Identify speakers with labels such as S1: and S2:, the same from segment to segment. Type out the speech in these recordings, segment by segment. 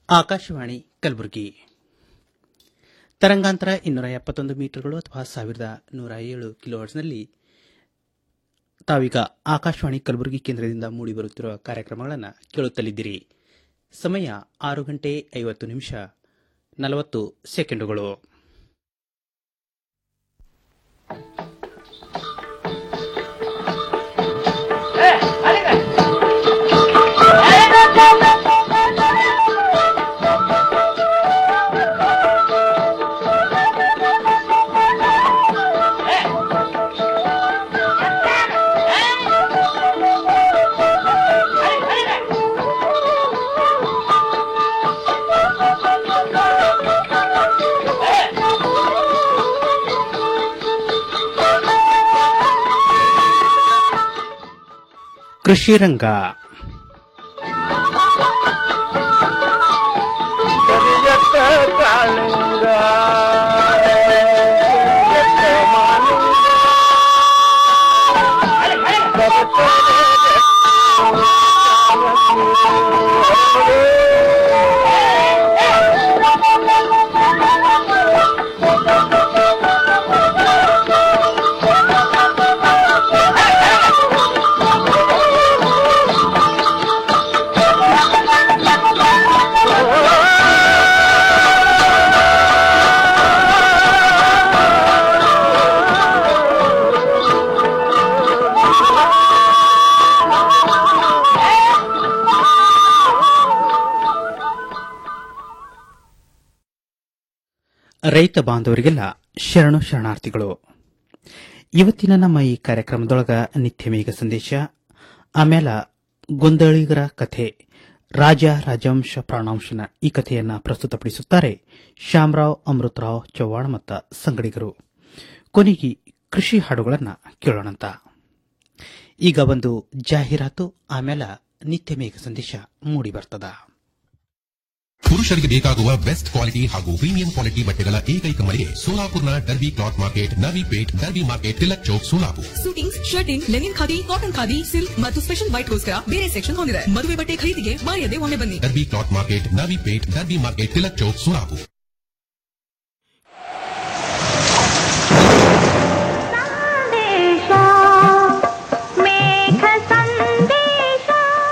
S1: ಆಕಾಶವಾಣಿ ಕಲಬುರಗಿ ತರಂಗಾಂತರ ಇನ್ನೂರ ಎಪ್ಪತ್ತೊಂದು ಮೀಟರ್ಗಳು ಅಥವಾ ಸಾವಿರದ ನೂರ ಏಳು ಕಿಲೋಹರ್ಟ್ಸ್ನಲ್ಲಿ ತಾವೀಗ ಆಕಾಶವಾಣಿ ಕಲಬುರಗಿ ಕೇಂದ್ರದಿಂದ ಮೂಡಿಬರುತ್ತಿರುವ ಕಾರ್ಯಕ್ರಮಗಳನ್ನು ಕೇಳುತ್ತಲಿದ್ದೀರಿ ಸಮಯ ಆರು ಗಂಟೆ ಐವತ್ತು ನಿಮಿಷ ನಲವತ್ತು ಸೆಕೆಂಡುಗಳು ಕೃಷಿ ರಂಗ
S2: ಕರಿಯತ್ತ ಕಾಳಿಂಗ ಕರಿಯತ್ತ ಮಾಲಿಂಗ
S1: ರೈತ ಬಾಂಧವರಿಗೆಲ್ಲ ಶರಣು ಶರಣಾರ್ಥಿಗಳು ಇವತ್ತಿನ ನಮ್ಮ ಈ ಕಾರ್ಯಕ್ರಮದೊಳಗ ನಿತ್ಯ ಮೇಘ ಸಂದೇಶ ಆಮೇಲೆ ಗೊಂದಳಿಗರ ಕಥೆ ರಾಜ ರಾಜವಂಶ ಪ್ರಾಣಾಂಶನ ಈ ಕಥೆಯನ್ನ ಪ್ರಸ್ತುತಪಡಿಸುತ್ತಾರೆ ಶ್ಯಾಮರಾವ್ ಅಮೃತರಾವ್ ಚವ್ಹಾಣ್ ಮತ್ತು ಸಂಗಡಿಗರು ಕೊನೆಗೆ ಕೃಷಿ ಹಾಡುಗಳನ್ನ ಕೇಳೋಣಂತ ಈಗ ಒಂದು ಜಾಹೀರಾತು ಆಮೇಲೆ ನಿತ್ಯ ಮೇಘ ಸಂದೇಶ ಮೂಡಿ ಬರ್ತದ
S3: ಪುರುಷರಿಗೆ ಬೇಕಾಗುವ ಬೆಸ್ಟ್ ಕ್ವಾಲಿಟಿ ಹಾಗೂ ಪ್ರೀಮಿಯಂ ಕ್ವಾಲಿಟಿ ಬಟ್ಟೆಗಳ ಏಕೈಕ ಮಳಿಗೆ ಸೋಲಾಪುರ್ನ Derby cloth market Navi Peth Derby market Tilak Chowk Solapur
S4: suitings shirting linen khadi cotton khadi silk ಮತ್ತು ಸ್ಪೆಷಲ್ ವೈಟ್ಗೋಸ್ಕರ ಬೇರೆ ಸೆಕ್ಷನ್ ಹೊಂದಿದೆ ಮದುವೆ ಬಟ್ಟೆ ಖರೀದಿಗೆ ಮಾಯದೆ ಒಮ್ಮೆ ಬನ್ನಿ
S3: Derby cloth market Navi Peth Derby market Tilak Chowk Solapur
S5: ಸಂದೇಶ ಮೇಘ ಸಂದೇಶ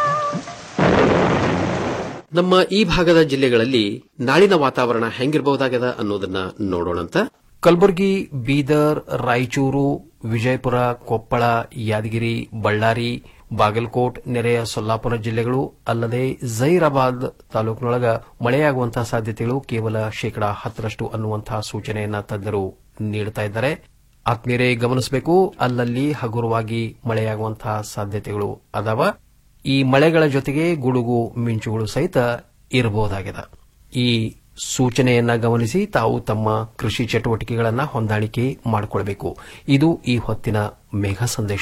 S6: ನಮ್ಮ ಈ ಭಾಗದ ಜಿಲ್ಲೆಗಳಲ್ಲಿ ನಾಳಿನ ವಾತಾವರಣ ಹೆಂಗಿರಬಹುದಾಗದ ಅನ್ನೋದನ್ನ ನೋಡೋಣಂತ
S7: ಕಲಬುರಗಿ ಬೀದರ್ ರಾಯಚೂರು ವಿಜಯಪುರ ಕೊಪ್ಪಳ ಯಾದಗಿರಿ ಬಳ್ಳಾರಿ ಬಾಗಲಕೋಟ್ ನೆರೆಯ ಸೊಲ್ಲಾಪುರ ಜಿಲ್ಲೆಗಳು ಅಲ್ಲದೆ ಜೈರಾಬಾದ್ ತಾಲೂಕಿನೊಳಗ ಮಳೆಯಾಗುವಂತಹ ಸಾಧ್ಯತೆಗಳು ಕೇವಲ ಶೇಕಡಾ ಹತ್ತರಷ್ಟು ಅನ್ನುವಂತಹ ಸೂಚನೆಯನ್ನ ತಜ್ಞರು ನೀಡುತ್ತಾ ಇದ್ದಾರೆ ಆತ್ಮೀಯರೇ ಗಮನಿಸಬೇಕು ಅಲ್ಲಲ್ಲಿ ಹಗುರವಾಗಿ ಮಳೆಯಾಗುವಂತಹ ಸಾಧ್ಯತೆಗಳು ಅದಾವ ಈ ಮಳೆಗಳ ಜೊತೆಗೆ ಗುಡುಗು ಮಿಂಚುಗಳು ಸಹಿತ ಇರಬಹುದಾಗಿದೆ ಈ ಸೂಚನೆಯನ್ನ ಗಮನಿಸಿ ತಾವು ತಮ್ಮ ಕೃಷಿ ಚಟುವಟಿಕೆಗಳನ್ನ ಹೊಂದಾಣಿಕೆ ಮಾಡಿಕೊಳ್ಬೇಕು ಇದು ಈ ಹೊತ್ತಿನ ಮೇಘ ಸಂದೇಶ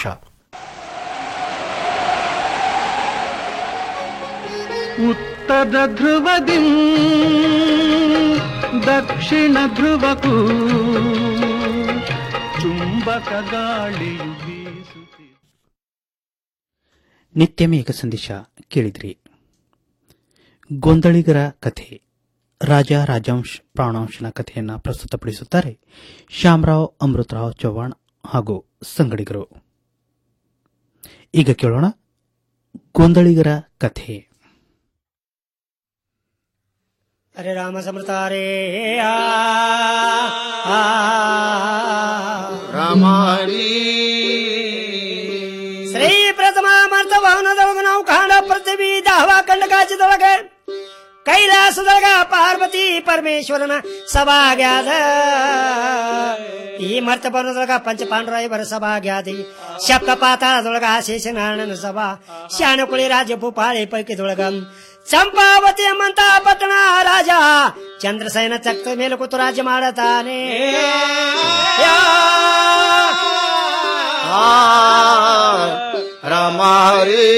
S2: ಉತ್ತರ ಧ್ರುವದಿ ದಕ್ಷಿಣ ಧ್ರುವಕ್ಕೂ ಚುಂಬಕ ಗಾಳಿಯು ಬೀಸುತ್ತಿದೆ
S1: ನಿತ್ಯ ಮೇಘ ಸಂದೇಶ ಕೇಳಿದ್ರಿ ಗೊಂದಳಿಗರ ಕಥೆ ರಾಜ ರಾಜವಂಶ್ ಪ್ರಾಣಾಂಶನ ಕಥೆಯನ್ನ ಪ್ರಸ್ತುತಪಡಿಸುತ್ತಾರೆ ಶ್ಯಾಮರಾವ್ ಅಮೃತರಾವ್ ಚವ್ಹಾಣ್ ಹಾಗೂ ಸಂಗಡಿಗರು ಈಗ ಕೇಳೋಣ ಗೊಂದಳಿಗರ ಕಥೆ
S8: ಹರೇ ರಾಮ ಸಮೃತ ಹರೇ ಆ, ಆ,
S2: ರಾಮಾರಿ
S8: ಶ್ರೀ ಪ್ರಥಮ ಮರ್ತ ವಾಹನದೊಳಗ ನಾವು ಕಾಣ ಪೃಥ್ವಿ ದಾಹವ ಕಂಡ ಕಾಚಿದೊಳಗ ಕೈಲಾಸದೊಳಗ ಪಾರ್ವತಿ ಪರಮೇಶ್ವರನ ಸಭಾಗ್ಯಾದ ಈ ಮರ್ತ ಭವನದೊಳಗ ಪಂಚಪಾಂಡರಾಯರ ಸಭಾಗ್ಯಾದಿ ಶಬ್ದ ಪಾತಾಳದೊಳಗ ಶೇಷನಾರಾಯಣನ ಸಭಾ ಶಾಣಕುಳಿ ರಾಜ್ಯ ಭೂಪಾಳಿ ಪೈಕಿದೊಳಗ ಚಂಪಾವತಿ ಎಂಬಂತ ಪಟ್ಟಣ ರಾಜ ಚಂದ್ರಸೇನ ತಕ್ಕ ಮೇಲೆ ಕೂತು ರಾಜ್ಯ ಮಾಡತಾನೆ
S2: ರಾಮಾರಿ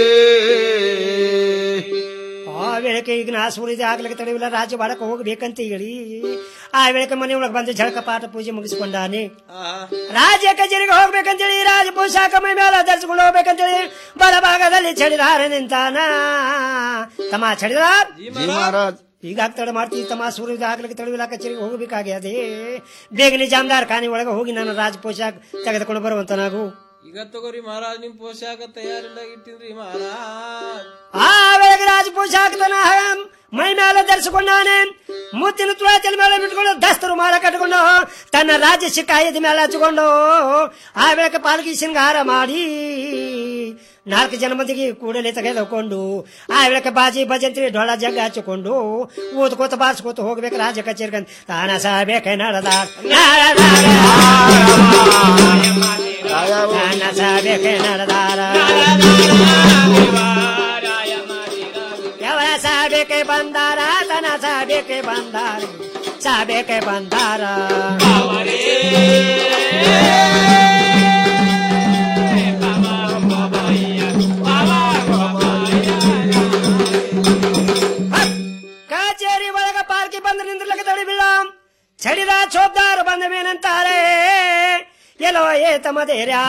S8: ಆ ವೇಳೆಗೆ ಈಗ ನಾ ಸೂರ್ಯದ ಆಗ್ಲಿಕ್ಕೆ ತಡೆಯಿಲ್ಲ ರಾಜ್ಯ ಬಾಳಕ್ಕೆ ಹೋಗ್ಬೇಕಂತ ಹೇಳಿ ಆ ವೇಳೆಗೆ ಮನೆ ಒಳಗೆ ಬಂದು ಝಳಕ ಪಾಠ ಪೂಜೆ ಮುಗಿಸ್ಕೊಂಡಾನೆ ರಾಜ್ಯ ಕಚೇರಿಗೆ ಹೋಗ್ಬೇಕಂತೇಳಿ ರಾಜ ಪೋಷಾಕ ಮೈ ಮೇಲೆ ಧರಿಸಿಕೊಂಡು ಹೋಗ್ಬೇಕಂತೇಳಿ ಬಲಭಾಗದಲ್ಲಿ ಚಳಿದಾರ ನಿಂತಾನ ತಮ್ಮ ಚಳಿದಾರ್
S2: ಜಿ ಮಹಾರಾಜ್
S8: ಈಗ ತಡ ಮಾಡ್ತೀವಿ ತಮ್ಮ ಸೂರ್ಯ ಆಗ್ಲಿಕ್ಕೆ ತಡವಿಲ್ಲ ಕಚೇರಿಗೆ ಹೋಗಬೇಕಾಗ್ಯದೆ ಬೇಗನೆ ಜಾಮದಾರ್ ಖಾನೆ ಒಳಗೆ ಹೋಗಿ ನಾನು ರಾಜ ಪೋಷಾಕ್ ತೆಗೆದುಕೊಂಡು ಬರುವಂತ ನಾವು
S9: ಈಗ ತಗೋರಿ ಮಹಾರಾಜ್ ನಿಮ್ ಪೋಷಾಕ ತಯಾರಿಲ್ದಾಗ ಇಟ್ಟಿನ್ರಿ ಮಹಾರಾಜ್
S8: ಆ ವೇಳೆಗೆ ರಾಜ ಪೋಷಾಕ್ ತನ ಮೈ ಮೇಲೆ ಧರಿಸಿಕೊಂಡಾನೆ ಮುತ್ತಿನ ತುಳಾತಿನ ಮೇಲೆ ಬಿಟ್ಕೊಂಡು ದಸ್ತರು ಮಾಲ ಕಟ್ಟಿಕೊಂಡು ತನ್ನ ರಾಜ್ಯ ಶಿಕಾಯದ ಮೇಲೆ ಹಚ್ಚಿಕೊಂಡು ಆ ವೇಳೆಗೆ ಪಾಲ್ಗಿ ಶೃಂಗಾರ ಮಾಡಿ ನಾಲ್ಕು ಜನ ಮಂದಿಗೆ ಕೂಡಲೇ ತೆಗೆದುಕೊಂಡು ಆ ವೇಳೆಗೆ ಬಾಜಿ ಭಜಂತ್ರಿ ಡೊಳ ಜಗ್ಗ ಹಚ್ಚಿಕೊಂಡು ಊದ್ಕೋತ ಬಾರಿಸ್ಕೋತ ಹೋಗ್ಬೇಕು ರಾಜ ಕಚೇರಿಗೆ ತಾನ ಸಾಬೇಕೆ ನಡದ ತಾನ ಸಾಬೇಕೆ ನಡದಾರ ఎవర సాబేకే బందార తన సాబేకే బందార సాబేకే బందార ಕಚೇರಿ ಒಳಗ ಪಾರ್ಕಿ ಬಂದ ನಿಂದ್ರಲಕ್ಕೆ ತಡಿಬಿಲ್ಲ ಚಡಿದ ಚೋಬ್ದಾರು ಬಂದ ಮೇನಂತಾರೆ ಎಲ್ಲೋ ಏ ತಮ್ಮದೇರ್ಯಾ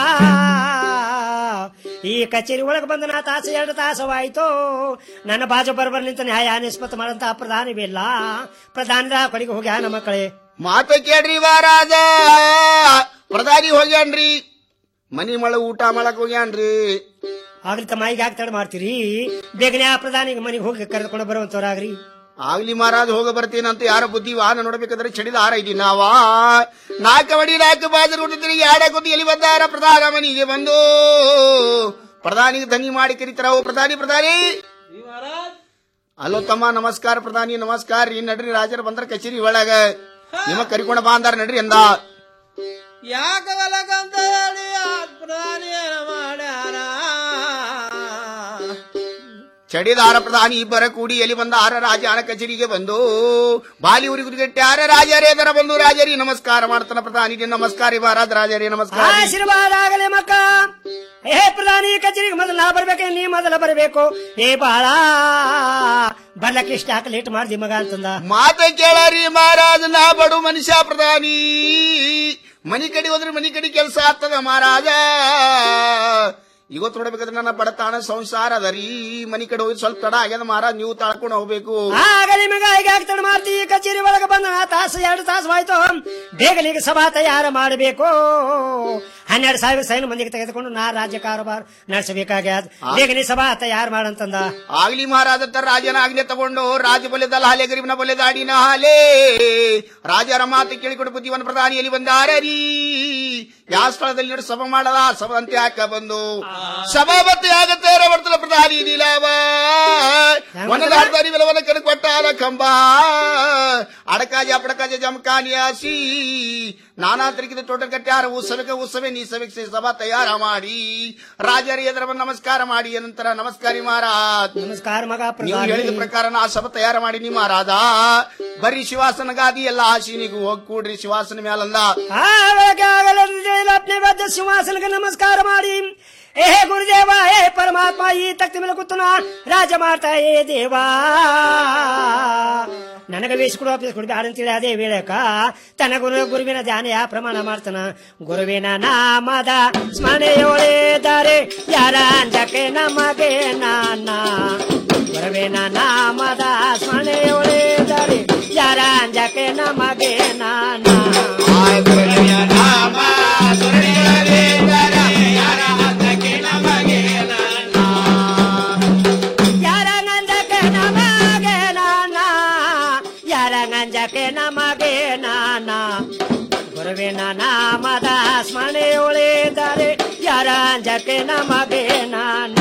S8: ಈ ಕಚೇರಿ ಒಳಗೆ ಬಂದ ನಾ ತಾಸು ಎರಡು ತಾಸವಾಯ್ತು ನನ್ನ ಬಾಜು ಬರಬರ್ ನಿಂತ ನ್ಯಾಯ ನಿಷ್ಪತ್ತ ಮಾಡಂತ ಪ್ರಧಾನಿ ಬಿಲ್ಲ ಪ್ರಧಾನರ ಕಡೆಗೆ ಹೋಗಿ ನಮ್ಮ ಮಕ್ಕಳೇ
S10: ಮಾತು ಕೇಳ್ರಿ ಮಹಾರಾಜ ಪ್ರಧಾನಿ ಹೋಗ್ಯಾನ್ರಿ ಮನಿ ಮಳ ಊಟ ಮಾಡಕ್ ಹೋಗ್ಯಾನ್ರಿ
S8: ಆಗ್ಲಿ ತಮ್ಮ ಈಗ ಯಾಕೆ ತಡ ಮಾಡ್ತೀರಿ ಬೇಗನೆ ಆ ಪ್ರಧಾನಿಗೆ ಮನೆಗೆ ಹೋಗಿ ಕರೆದುಕೊಂಡು ಬರುವಂತವ್ರಾಗ್ರಿ
S10: ಆಗ್ಲಿ ಮಹಾರಾಜ್ ಹೋಗ ಬರ್ತೀನಂತ ಯಾರ ಬುದ್ಧಿ ವಾಹನ ನೋಡ್ಬೇಕಾದ್ರೆ ಚಡಿದ ಹಾರ ಇದೀನಿ ನಾವ ನಾಲ್ಕು ಬಡಿ ನಾಲ್ಕು ಬಾಜು ನೋಡಿದ್ರಿ ಯಾಡ ಗುದ್ದಿ ಎಲ್ಲಿ ಬಂದಾರ ಪ್ರಧಾನ ಮನಿಗೆ ಬಂದು ಪ್ರಧಾನಿಗೆ ಧನಿ ಮಾಡಿ ಕರೀತಾರ ಓ ಪ್ರಧಾನಿ ಪ್ರಧಾನಿ ಅಲೋ ತಮ್ಮ ನಮಸ್ಕಾರ ಪ್ರಧಾನಿ ನಮಸ್ಕಾರ ರೀ ನಡ್ರಿ ರಾಜರ ಬಂದ್ರ ಕಚೇರಿ ಒಳಗ ನಿಮ ಕರಿಕೊಂಡ ಬಾ ಅಂದಾರ ನಡ್ರಿ ಅಂದ
S9: ಯಾಕ ಬೆಲಕಂತ ಹೇಳಿ ಆ ಪ್ರಧಾನಿ ಏನ ಮಾಡ್ಯಾರ
S10: ಚಡಿದಾರ ಪ್ರಧಾನಿ ಇಬ್ಬರ ಕೂಡಿ ಎಲ್ಲಿ ಬಂದ ಆರ ರಾಜನ ಕಚೇರಿಗೆ ಬಂದು ಬಾಲಿ ಊರಿಗೆ ಗುರಿಗಟ್ಟೆ ಆರ ರಾಜರೇ ದರ ಬಂದು ರಾಜರಿ ನಮಸ್ಕಾರ ಮಾಡ್ತಾನ ಪ್ರಧಾನಿಗೆ ನಮಸ್ಕಾರ ಮಹಾರಾಜ ರಾಜರೇ ನಮಸ್ಕಾರ
S8: ಆಶೀರ್ವಾದ ಆಗಲಿ ಮಕ್ಕ ಏ ಪ್ರಧಾನಿ ಕಚೇರಿಗೆ ಮೊದಲು ನಾ ಬರ್ಬೇಕು ನೀ ಮೊದಲ ಬರಬೇಕು ಏ ಬಾಳ ಬರ್ಲಕ್ಕೆ ಇಷ್ಟ ಹಾಕಿ ಲೇಟ್ ಮಾಡ್ದಿ ಮಗ ಅಂತಂದ
S10: ಮಾತ ಕೇಳರಿ ಮಹಾರಾಜ ನಾ ಬಡು ಮನುಷ್ಯ ಪ್ರಧಾನಿ ಮನಿ ಕಡೆ ಹೋದ್ರೆ ಮನಿ ಕಡೆ ಕೆಲಸ ಆಗ್ತದ ಮಹಾರಾಜ ಇವತ್ತು ನೋಡ್ಬೇಕಾದ್ರೆ ನನ್ನ ಬಡತಾಣ ಸಂಸಾರ ಅದ ರೀ ಮನಿ ಕಡೆ ಹೋಗಿ ಸ್ವಲ್ಪ ತಡ ಆಗ್ಯದ ಮಹಾರಾಜ್ ನೀವು ತಾಳ್ಕೊಂಡು ಹೋಗ್ಬೇಕು
S8: ಆಗಲಿ ಮಗ ಈಗ ಆಗ್ತಾನೆ ಮಾಡ್ತಿ ಕಚೇರಿ ಒಳಗೆ ಬಂದ ನಾ ತಾಸು ಎರಡು ತಾಸು ಆಯ್ತು ಬೇಗನೆ ಸಭಾ ತಯಾರು ಮಾಡಬೇಕು ಹನ್ನೆರಡು ಸಾವಿರ ಸೈನ್ ಮಂದಿಗೆ ತೆಗೆದುಕೊಂಡು ನಾ ರಾಜ್ಯ ಕಾರೋಬಾರ ನಡೆಸಬೇಕಾಗ್ಯದ ಬೇಗನೆ ಸಭಾ ತಯಾರು ಮಾಡಂತಂದ
S10: ಆಗ್ಲಿ ಮಹಾರಾಜ ತರ ರಾಜನ ಆಜ್ಞೆ ತಗೊಂಡು ರಾಜ ಬಲ್ಯದಲ್ಲ ಹಾಲೆ ಗರಿಬನ ಬಲ್ಯದ ಆಡಿನ ಹಾಲೆ ರಾಜರ ಮಾತು ಕೇಳಿಕೊಂಡು ಬುದ್ಧಿವನ ಪ್ರಧಾನಿಯಲ್ಲಿ ಬಂದಾರೀ ಯಾವ ಸ್ಥಳದಲ್ಲಿ ನೋಡಿ ಸಭೆ ಮಾಡದ ಸಭಂತೆ ಹಾಕ ಬಂದು ಸಭಾಪತಿ ಆಗತ್ತೆ ಬರ್ತಲ್ಲ ಪ್ರಧಾನಿ ನೀಲಾವ ಒಂದದ ಹರ್ದಾರಿ ಬೆಲವನ ಕಡೆ ಕೊಟ್ಟಾರ ಕಂಬ ಅಡಕಾಜ ಅಪಡಕಾಜ ಜಮಕಾನಿಯಾಸಿ ನಾನಾ ತರಿಕಿದ ಟೋಟಲ್ ಕಟ್ಟಾರ ಉತ್ಸವಕ್ಕೆ ಉತ್ಸವೇ ನೀ ಸಭೆಗೆ ಸಭಾ ತಯಾರ ಮಾಡಿ ರಾಜರ ಎದುರ ಬಂದು ನಮಸ್ಕಾರ ಮಾಡಿ ನಂತರ ನಮಸ್ಕಾರಿ ಮಹಾರಾಜ್
S8: ನಮಸ್ಕಾರ ಮಗ
S10: ನೀವು ಹೇಳಿದ ಪ್ರಕಾರ ನಾ ಸಭೆ ತಯಾರ ಮಾಡಿ ನಿಮ್ಮ ಮಹಾರಾಜ ಬರೀ ಶಿವಾಸನ ಗಾದಿ ಎಲ್ಲ ಆಶೀನಿಗೂ ಹೋಗಿ ಕೂಡ್ರಿ ಶಿವಾಸನ ಮ್ಯಾಲಲ್ಲ
S8: अपने बद्ध सिंहासन का नमस्कार ಮಾಡಿ ಏ ಗುರುದೇವ ಏ ಪರಮಾತ್ಮ ಈ ತಕ್ತಿ ಮೇಲೆ ಕೂತು ನಾ ರಾಜ ಮಾಡ್ತಾ ಏ ದೇವಾ ನನಗ ವೇಷ ಕೊಡು ಆಫೀಸ್ ಕೊಡು ಬ್ಯಾಡ ಅಂತೇಳಿ ಅದೇ ವೇಳಕ ತನ್ನ ಗುರು ಗುರುವಿನ ಧ್ಯಾನ ಯಾ ಪ್ರಮಾಣ ಮಾಡ್ತಾನ ಗುರುವಿನ ನಾಮದ ಸ್ಮರಣೆಯೊಳೆದರೆ ಯಾರ ಅಂಜಕ್ಕೆ ನಮಗೆ ನಾನ ಗುರುವಿನ ನಾಮದ ಸ್ಮರಣೆಯೊಳೆದರೆ ಯಾರ ಅಂಜಕ್ಕೆ ನಮಗೆ ನಾನ ಯಾರಂಗಂಜಕ್ಕೆ ನಮಗೆ ನಾನ ಯಾರಂಗಂಜಕ್ಕೆ ನಮಗೆ ನಾನ ಗುರುವಿನ ನಾಮದ ಸ್ಮರಣೆ ಉಳಿದರೆ ಯಾರಂಜಕ್ಕೆ ನಮಗೆ ನಾನ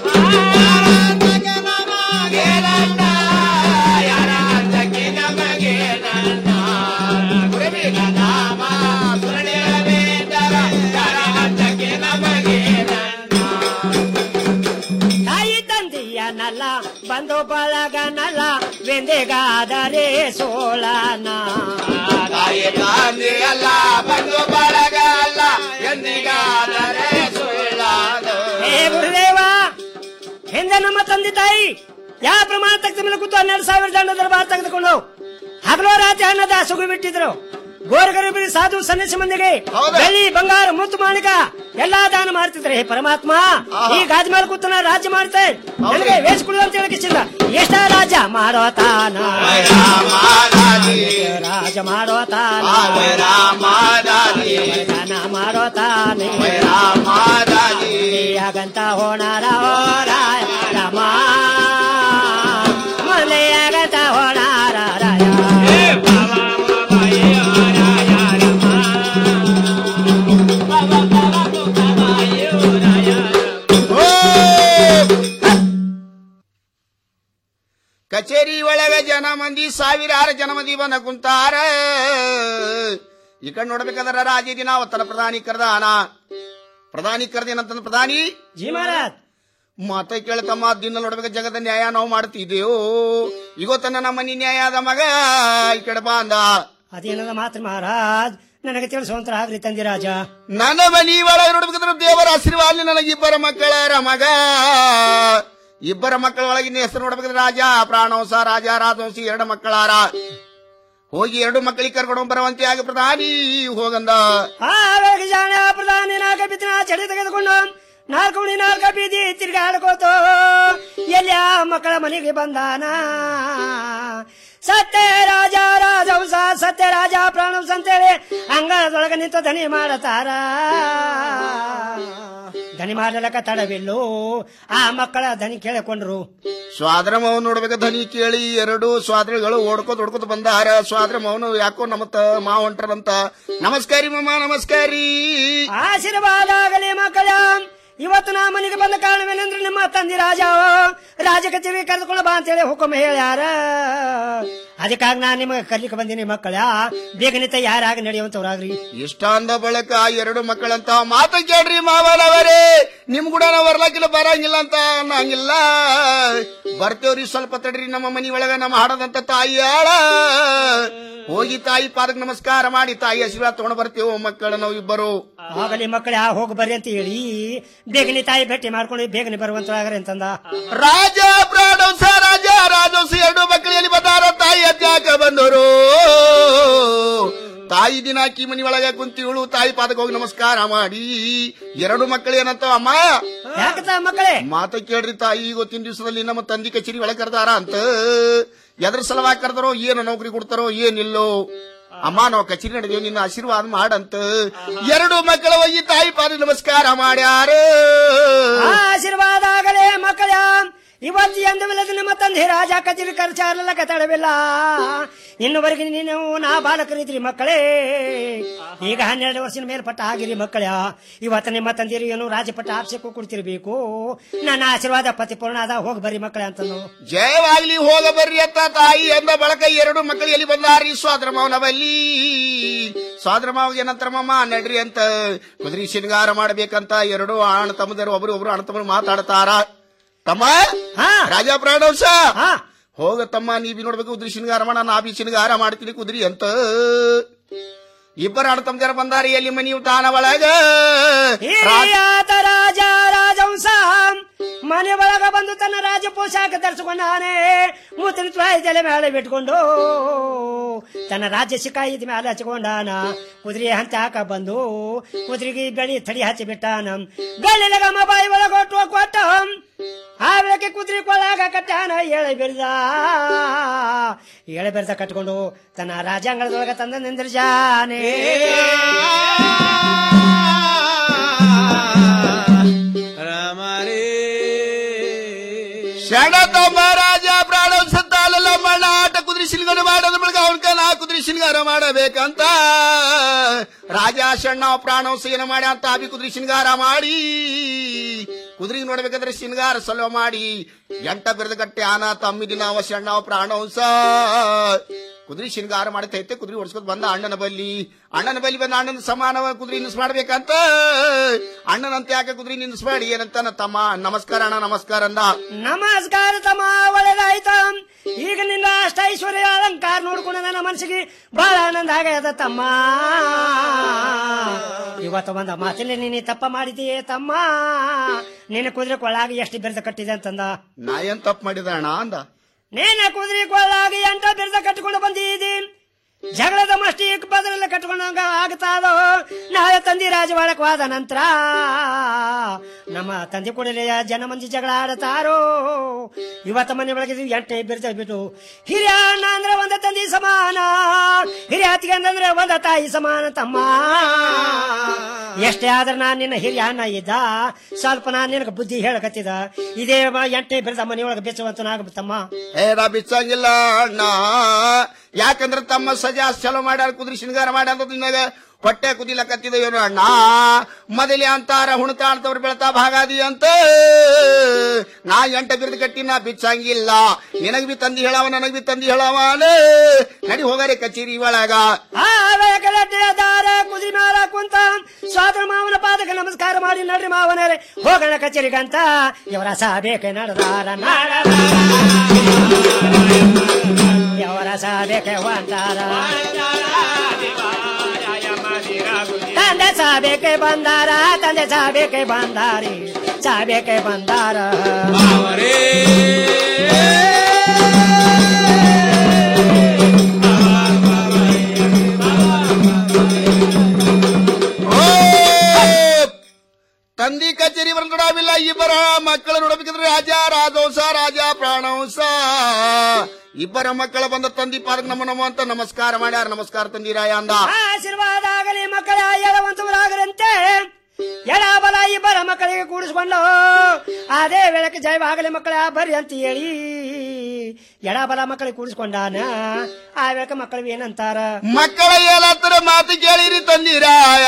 S8: ತಾಯಿ ತಂದೆಯನಲ್ಲ ಬಂದು ಬಳಗನಲ್ಲ ವೆಂದೆಗಾದರೆ ಸೋಳನ
S10: ತಾಯಿ ತಂದೆ ಅಲ್ಲ ಬಂದು ಬಳಗ ಅಲ್ಲ ಎಂದಿಗಾದರೆ ಸುಳ್ಳಾದು
S8: ಹೇ ಗುರುದೇವ ಹಿಂದೆ ನಮ್ಮ ತಂದೆ ತಾಯಿ ಯಾವ ಪ್ರಮಾಣ ತಕ್ಕ ಮೇಲೆ ಕೂತು ಹನ್ನೆರಡು ಸಾವಿರ ದಂಡ ದರ್ಬಾರ್ ತೆಗೆದುಕೊಂಡು ಹಗಲೋ ರಾತ್ರಿ ಅನ್ನದ ಸುಗು ಬಿಟ್ಟಿದ್ರು ಗೋರಗರಿಬರಿ ಸಾಧು ಸನ್ಯಾಸಿ ಮಂದಿಗೆ ಬೆಳ್ಳಿ ಬಂಗಾರ ಮುತ್ತು ಮಾಣಿಕ ಎಲ್ಲಾ ದಾನ ಮಾಡ್ತಿದ್ರೆ ಹೇ ಪರಮಾತ್ಮ ಈ ಗಾಜ ಮೇಲೆ ಕೂತನ ರಾಜ್ಯ ಮಾಡ್ತೆ ನನಗೆ ವೇಷ ಕೊಡು ಅಂತ ಹೇಳಿಕಿಸಿಲ್ಲ ಎಷ್ಟ ರಾಜ ಮಾಡೋ ತಾನ ರಾಜ ಮಾಡೋ ತಾನ ದಾನ ಮಾಡೋ ತಾನೆ ಆಗಂತ ಹೋಣಾರ ಹೋರಾಯ ರಾಮ ಮಲೆಯಾಗಂತ ಹೋಣಾರ ರಾಯ
S10: ಕಚೇರಿ ಒಳಗ ಜನ ಮಂದಿ ಸಾವಿರಾರು ಜನ ಮಂದಿ ಬಂದ ಕುಂತಾರ ಈ ಕಡೆ ನೋಡ್ಬೇಕಾದ್ರ ರಾಜ ದಿನ ಅವತ್ತನ ಪ್ರಧಾನಿ ಕರ್ದಾನ ಪ್ರಧಾನಿ ಕರ್ದೇನಂತಂದ ಪ್ರಧಾನಿ
S8: ಜಿ ಮಹಾರಾಜ್
S10: ಮಾತ ಕೇಳ್ತಮ್ಮ ದಿನ ನೋಡ್ಬೇಕ ಜಗದ ನ್ಯಾಯ ನಾವು ಮಾಡ್ತಿದ್ದೇವು ಇವತ್ತನ ನಮ್ಮ ಮನಿ ನ್ಯಾಯದ ಮಗ ಈ ಕಡೆ ಬಂದ
S8: ಅದೇನದ ಮಾತ್ರ ಮಹಾರಾಜ್ ನನಗೆ ತಿಳಿಸುವಂತರ ಆಗ್ಲಿ ತಂದಿ ರಾಜ
S10: ನನ್ನ ಮನಿ ಒಳಗೆ ನೋಡ್ಬೇಕಾದ್ರೆ ದೇವರ ಆಶೀರ್ವಾದ ನನಗೆ ಇಬ್ಬರ ಮಕ್ಕಳರ ಮಗ ಇಬ್ಬರ ಮಕ್ಕಳ ಒಳಗಿನ ಹೆಸರು ನೋಡ್ಬೇಕಾದ್ರೆ ರಾಜ ಪ್ರಾಣವಂಸ ರಾಜ ರಾಜವಂಶ ಎರಡು ಮಕ್ಕಳಾರ ಹೋಗಿ ಎರಡು ಮಕ್ಕಳಿಗೆ ಕರ್ಕೊಂಡು ಬರುವಂತೆ ಆಗ ಪ್ರಧಾನಿ ಹೋಗಂದ
S8: ಆ ವೇಗ ಜಾಣ ಪ್ರಧಾನಿ ನಾಲ್ಕ ಬಿತ್ತಿನ ಚಡಿ ತೆಗೆದುಕೊಂಡು ನಾಲ್ಕು ಮಣಿ ನಾಲ್ಕ ಬೀದಿ ತಿರ್ಗಾಡ್ಕೋತು ಎಲ್ಲಿ ಆ ಮಕ್ಕಳ ಮನೆಗೆ ಬಂದಾನ ಸತ್ಯ ರಾಜ ರಾಜವಂಸ ಸತ್ಯ ರಾಜ ಪ್ರಾಣವಂಸ ಅಂತೇಳಿ ಅಂಗಳದೊಳಗೆ ನಿಂತು ದನಿ ಮಾಡತಾರ ದನಿ ಮಾಡಲಕ್ಕ ತಡವಿಲ್ಲು ಆ ಮಕ್ಕಳ ದನಿ ಕೇಳಿಕೊಂಡ್ರು
S10: ಸ್ವಾದ್ರಮವನ್ ನೋಡ್ಬೇಕ ಧನಿ ಕೇಳಿ ಎರಡು ಸ್ವಾದ್ರಗಳು ಓಡ್ಕೋತ ಓಡ್ಕೋತ ಬಂದಾರ ಸ್ವಾದ್ರಮವನು ಯಾಕೋ ನಮ್ಮ ತ- ಮಾವ ಹೊಂಟ್ರಂತ ನಮಸ್ಕಾರಿ ಮಮ್ಮ ನಮಸ್ಕಾರಿ
S8: ಆಶೀರ್ವಾದ ಆಗಲಿ ಮಕ್ಕಳ ಇವತ್ತು ನಾ ಮನೆಗೆ ಬಂದ ಕಾರಣವೇನೆಂದ್ರೆ ನಿಮ್ಮ ತಂದೆ ರಾಜ ರಾಜ ಕಚೇರಿ ಕರೆದುಕೊಂಡು ಬಾ ಅಂತೇಳಿ ಹುಕುಮ ಹೇಳ್ಯಾರ ಅದಕ್ಕಾಗಿ ನಾನು ನಿಮಗೆ ಕರ್ಲಿಕ್ಕೆ ಬಂದೀನಿ ಮಕ್ಕಳ ಬೇಗನೆ ಯಾರಾಗ ನಡೆಯುವಂತವ್ರಾಗ್ರಿ
S10: ಇಷ್ಟ ಅಂದ ಬಳಕ ಎರಡು ಮಕ್ಕಳಂತ ಮಾತ ಕೇಳ್ರಿ ಮಾವನವರೇ ನಿಮ್ ಕೂಡ ನಾವ್ ಬರ್ಲಾಕಿಲ್ಲ ಬರಂಗಿಲ್ಲ ಅಂತ ಅನ್ನಂಗಿಲ್ಲ ಬರ್ತೇವ್ರಿ ಸ್ವಲ್ಪ ತಡ್ರಿ ನಮ್ಮ ಮನಿ ಒಳಗ ನಮ್ಮ ಹಾಡದಂತ ತಾಯಿ ಆಳ ಹೋಗಿ ತಾಯಿ ಪಾದಕ್ ನಮಸ್ಕಾರ ಮಾಡಿ ತಾಯಿ ಆಶೀರ್ವಾದ ತಗೊಂಡ್ ಬರ್ತೇವೆ ಮಕ್ಕಳ ನಾವು ಇಬ್ಬರು
S8: ಆಗಲಿ ಮಕ್ಕಳ ಹೋಗಿ ಬರ್ರಿ ಅಂತ ಹೇಳಿ ಬೇಗನೆ ತಾಯಿ ಭೇಟಿ ಮಾಡ್ಕೊಂಡು ಬೇಗನೆ ಬರುವಂತವ್ರಾಗ್ರಿ ಅಂತಂದ
S10: ರಾಜ ಪ್ರಾಣವಂಸ ರಾಜ ರಾಜವಂಶ ಎರಡು ಮಕ್ಕಳಲ್ಲಿ ಬಂದಾರ ತಾಯಿ ಅತ್ಯಾಕ ಬಂದರು ತಾಯಿ ದಿನ ಅಕ್ಕಿ ಮನಿ ಒಳಗ ಕುಂತಿವಳು ತಾಯಿ ಪಾದಕ್ಕೆ ಹೋಗಿ ನಮಸ್ಕಾರ ಮಾಡಿ ಎರಡು ಮಕ್ಕಳು ಏನಂತ ಅಮ್ಮ
S8: ಯಾಕಂತ ಮಕ್ಕಳೇ
S10: ಮಾತ ಕೇಳ್ರಿ ತಾಯಿ ಇವತ್ತಿನ ದಿವಸದಲ್ಲಿ ನಮ್ಮ ತಂದಿ ಕಚೇರಿ ಒಳಗೆ ಕರ್ದಾರ ಅಂತ ಎದ್ರ ಸಲುವಾಗಿ ಕರ್ದಾರೋ ಏನು ನೌಕರಿ ಕೊಡ್ತಾರೋ ಏನಿಲ್ಲೋ ಅಮ್ಮ ನಾವು ಕಚೇರಿ ನಡೆದೇವು ನಿನ್ನ ಆಶೀರ್ವಾದ ಮಾಡಂತ ಎರಡು ಮಕ್ಕಳ ಹೋಗಿ ತಾಯಿ ಪಾದ ನಮಸ್ಕಾರ ಮಾಡ್ಯಾರ
S8: ಆಶೀರ್ವಾದ ಆಗಲೇ ಮಕ್ಕಳ ಇವತ್ತು ಎಂದವಿಲ್ಲದ ನಿಮ್ಮ ತಂದೆ ರಾಜ ಕಚೇರಿ ಖರ್ಚಾರಲ್ಲ ಕತಡವಿಲ್ಲ ಇನ್ನುವರೆಗೆ ನೀನು ನಾ ಬಾಲಕರಿದ್ರಿ ಮಕ್ಕಳೇ ಈಗ ಹನ್ನೆರಡು ವರ್ಷದ ಮೇಲ್ಪಟ್ಟ ಆಗಿರಿ ಮಕ್ಕಳ ಇವತ್ತು ನಿಮ್ಮ ತಂದಿರು ಏನು ರಾಜಪಟ್ಟ ಆಪ್ಸಕ್ಕೂ ಕೊಡ್ತಿರ್ಬೇಕು ನನ್ನ ಆಶೀರ್ವಾದ ಪತಿಪೂರ್ಣ ಅದ ಹೋಗಿ ಬರ್ರಿ ಮಕ್ಕಳೇ ಅಂತಂದು
S10: ಜಯವಾಗ್ಲಿ ಹೋಗ ಬರ್ರಿ ಅಂತ ತಾಯಿ ಅಂದ ಬಳಕ ಎರಡು ಮಕ್ಕಳು ಎಲ್ಲಿ ಬಂದಾರಿ ಸ್ವಾದ್ರಮಾವನ ಬಲ್ಲಿ ಸ್ವಾದ್ರಮಾವಿಗೆ ಏನಂತಾರ ಮಮ್ಮ ನಡ್ರಿ ಅಂತ ಕುದುರೆ ಶೃಂಗಾರ ಮಾಡ್ಬೇಕಂತ ಎರಡು ಅಣ್ಣ ತಮ್ಮದರು ಒಬ್ರು ಒಬ್ರು ಅಣ್ಣ ತಮ್ಮರು ಮಾತಾಡ್ತಾರ ತಮ್ಮ ರಾಜ ಪ್ರಾಣವಂಶ ಹೋಗ ತಮ್ಮ ನೀ ಬಿ ನೋಡ್ಬೇಕು ಕುದುರೆ ಶೃಂಗಾರ ಮಾಡ ನಾ ಬಿ ಶೃಂಗಾರ ಮಾಡ್ತೀನಿ ಕುದುರಿ ಅಂತ ಇಬ್ಬರು ಅಣ್ಣ ತಮ್ಮದರ ಬಂದಾರಿ ಎಲ್ಲಿ ಮನಿ ತಾನ ಒಳಗ
S8: ಆತ ರಾಜ ರಾಜವಂಶ ಮನೆ ಒಳಗ ಬಂದು ತನ್ನ ರಾಜ ಪೋಷಾಕ ಧರಿಸಿಕೊಂಡಾನೆ ಮೂತಿನ ತ್ವಾಯದೆಲೆ ಮೇಲೆ ಬಿಟ್ಕೊಂಡು ತನ್ನ ರಾಜ್ಯ ಶಿಕಾಯಿದ ಮೇಲೆ ಹಚ್ಕೊಂಡಾನ ಕುದುರೆ ಹಂತ ಹಾಕ ಬಂದು ಕುದುರೆಗೆ ಬೆಳಿ ತಡಿ ಹಚ್ಚಿ ಬಿಟ್ಟಾನ ಬೆಳ್ಳಿಲಗ ಬಾಯಿ ಒಳಗ ಕೊಟ್ಟು ಕೊಟ್ಟ ಆ ಬೆಳಗ್ಗೆ ಕುದುರೆ ಕೊಳ್ಳಾಗ ಕಟ್ಟಾನ ಎಳೆ ಬೆಳೆದ ಎಳೆ ಬೆಳೆದ ಕಟ್ಕೊಂಡು ತನ್ನ ರಾಜಾಂಗಣದೊಳಗ ತಂದ ನಿಂದ್ರಜಾನೆ
S10: ಶರಣ ತಮ್ಮ ರಾಜ ಪ್ರಾಣವಂಶ ತಾಲಲ್ಲ ಮಣ್ಣ ಆಟ ಕುದುರೆ ಶಿಲ್ಗಾರ ಮಾಡೋದ್ರ ಬಳಿಕ ಅವನ ನಾ ಕುದುರೆ ಶಿಲ್ಗಾರ ಮಾಡಬೇಕಂತ ರಾಜ ಶಣ್ಣ ಪ್ರಾಣವಂಶ ಏನ ಮಾಡಿ ಅಂತ ಅಭಿ ಕುದುರೆ ಶಿಂಗಾರ ಮಾಡಿ ಕುದುರೆ ನೋಡ್ಬೇಕಾದ್ರೆ ಶಿಂಗಾರ ಸಲೋ ಮಾಡಿ ಎಂಟ ಬಿರದ ಗಟ್ಟೆ ಆನ ತಮ್ಮಿದಿನ ಅವ ಶಣ್ಣ ಪ್ರಾಣವಂಶ ಕುದುರೆ ಶಿಂಗಾರ ಮಾಡ್ತೈತೆ ಕುದುರೆ ಓಡಿಸ್ಕೊತ ಬಂದ ಅಣ್ಣನ ಬಲ್ಲಿ ಅಣ್ಣನ ಬಲ್ಲಿ ಬಂದ ಅಣ್ಣನ ಸಮಾನವ ಕುದುರೆ ನಿಲ್ಲಿಸ್ ಮಾಡ್ಬೇಕಂತ ಅಣ್ಣನಂತ ಯಾಕೆ ಕುದುರೆ ನಿಲ್ಲಿಸ್ಬೇಡಿ ಏನಂತ ನನ್ನ ತಮ್ಮ ನಮಸ್ಕಾರ ಅಣ್ಣ ನಮಸ್ಕಾರ ಅಂದ
S8: ನಮಸ್ಕಾರ ತಮ್ಮ ಒಳ್ಳೇದಾಯ್ತು ಈಗ ನಿನ್ನ ಅಷ್ಟ ಐಶ್ವರ್ಯ ಅಲಂಕಾರ ನೋಡ್ಕೊಂಡು ನನ್ನ ಮನಸ್ಸಿಗೆ ಬಹಳ ಆನಂದ ಆಗ್ಯದ ತಮ್ಮ ಇವತ್ತು ಬಂದ ಮಾತಲ್ಲಿ ನೀನು ತಪ್ಪ ಮಾಡಿದೀಯ ತಮ್ಮ ನಿನ್ನ ಕುದುರೆ ಕೊಳ್ಳಾಗಿ ಎಷ್ಟು ಬೆರೆದ ಕಟ್ಟಿದೆ ಅಂತಂದ
S10: ನಾ ಏನ್ ತಪ್ಪು ಮಾಡಿದ ಅಣ್ಣ ಅಂದ
S8: ನೀನ ಕುದುರೆ ಕೊಳ್ಳಾಗಿ ಎಂಟ ಬೆರೆದ ಕಟ್ಟಿಕೊಂಡು ಬಂದಿದ್ದಿ ಜಗಳದ ಮಸ್ತಿ ಪದರೆಲ್ಲ ಕಟ್ಕೊಂಡಂಗ ಆಗ್ತಾದೋ ನಾಳೆ ತಂದಿ ರಾಜವಾಳಕವಾದ ನಂತರ ನಮ್ಮ ತಂದೆ ಕೂಡಲೇ ಜನ ಮಂದಿ ಜಗಳ ಆಡತಾರೋ ಇವತ್ತ ಮನೆ ಒಳಗೆ ಎಂಟನೇ ಬಿರ್ತ ಬಿಟ್ಟು ಹಿರಿಯ ಅಣ್ಣ ಅಂದ್ರೆ ಒಂದ ತಂದಿ ಸಮಾನ ಹಿರಿಯ ಅತ್ತಿಗೆ ಅಂದ್ರೆ ಒಂದ ತಾಯಿ ಸಮಾನ ತಮ್ಮ ಎಷ್ಟೇ ಆದ್ರೆ ನಾನ್ ನಿನ್ನ ಹಿರಿಯ ಅಣ್ಣ ಇದ್ದ ಸ್ವಲ್ಪ ನಾನ್ ನಿನಗೆ ಬುದ್ಧಿ ಹೇಳಕತ್ತಿದ ಇದೇ ಮ- ಎಂಟನೇ ಬಿರ್ದ ಮನೆಯೊಳಗೆ ಬೆಚ್ಚವಂತನಾಗ ತಮ್ಮ
S10: ಏ ನಾ ಬಿಚ್ಚಂಗಿಲ್ಲ ಅಣ್ಣ ಯಾಕಂದ್ರೆ ತಮ್ಮ ಸಜಾ ಚಲೋ ಮಾಡ್ಯಾರ ಕುದ್ರಿ ಶೃಂಗಾರ ಮಾಡ್ಯಾರ ನಿನಗ ಹೊಟ್ಟೆ ಕುದಿಲಕತ್ತಿದೇವೇನು ಅಣ್ಣ ಮೊದಲೇ ಅಂತಾರ ಹುಣತಾಳ್ತವ್ರು ಬೆಳತಾ ಭಾಗಾದಿ ಅಂತ ನಾ ಎಂಟ ಬಿರ್ದು ಕಟ್ಟಿ ನಾ ಬಿಚ್ಚಂಗಿಲ್ಲ ನಿನಗ್ ಬಿ ತಂದಿ ಹೇಳವ ನನಗ್ ಬಿ ತಂದಿ ಹೇಳವನೇ ನಡಿ ಹೋಗಾರೆ ಕಚೇರಿ ಒಳಗ
S8: ದಾರ ಕುದುರೆ ಮ್ಯಾಲ ಕುಂತ ಸ್ವಾತಂತ್ರ್ಯ ಮಾವನ ಪಾದಕ್ಕೆ ನಮಸ್ಕಾರ ಮಾಡಿ ನಡ್ರಿ ಮಾವನರೇ ಹೋಗೋಣ ಕಚೇರಿಗಂತ ಇವರ ಸಭೆಗೆ ನಡೆದಾರ ನಾಡದಾರ ಇವರ ಸಭೆಗೆ ಹೊಂಟಾರ ತಂದೆ ಸಭೆಗೆ ಬಂದಾರ ತಂದೆ ಸಭೆಗೆ ಬಂದಾರಿ ಸಭೆಗೆ ಬಂದಾರ
S10: ತಂದಿ ಕಚೇರಿ ನೋಡಾವಿಲ್ಲ ಇಬ್ಬರ ಮಕ್ಕಳು ನೋಡಬೇಕಿದ್ರೆ ರಾಜ ರಾಜವಂಶ ರಾಜ ಪ್ರಾಣವಂಶ ಇಬ್ಬರ ಮಕ್ಕಳ ಬಂದ ತಂದಿ ಪಾದಕ್ ನಮ್ಮ ನಮ್ಮ ಅಂತ ನಮಸ್ಕಾರ ಮಾಡ್ಯಾರ ನಮಸ್ಕಾರ ತಂದಿರಾಯ ಅಂದ
S8: ಆಶೀರ್ವಾದ ಆಗಲಿ ಮಕ್ಕಳ ಎಳವಂತವರಾಗರಂತೆ ಎಡ ಬಲ ಇಬ್ಬರ ಮಕ್ಕಳಿಗೆ ಕೂಡಿಸ್ಕೊಂಡು ಅದೇ ವೇಳಕ್ಕೆ ಜಯವಾಗಲಿ ಮಕ್ಕಳ ಬರ್ರಿ ಅಂತ ಹೇಳಿ ಎಡ ಬಲ ಮಕ್ಕಳಿಗೆ ಕೂಡಿಸ್ಕೊಂಡಾನ ಆ ವೇಳಕ್ಕೆ ಮಕ್ಕಳು ಏನಂತಾರ
S10: ಮಕ್ಕಳ ಏಲತ್ತರ ಮಾತು ಕೇಳಿರಿ ತಂದಿರಾಯ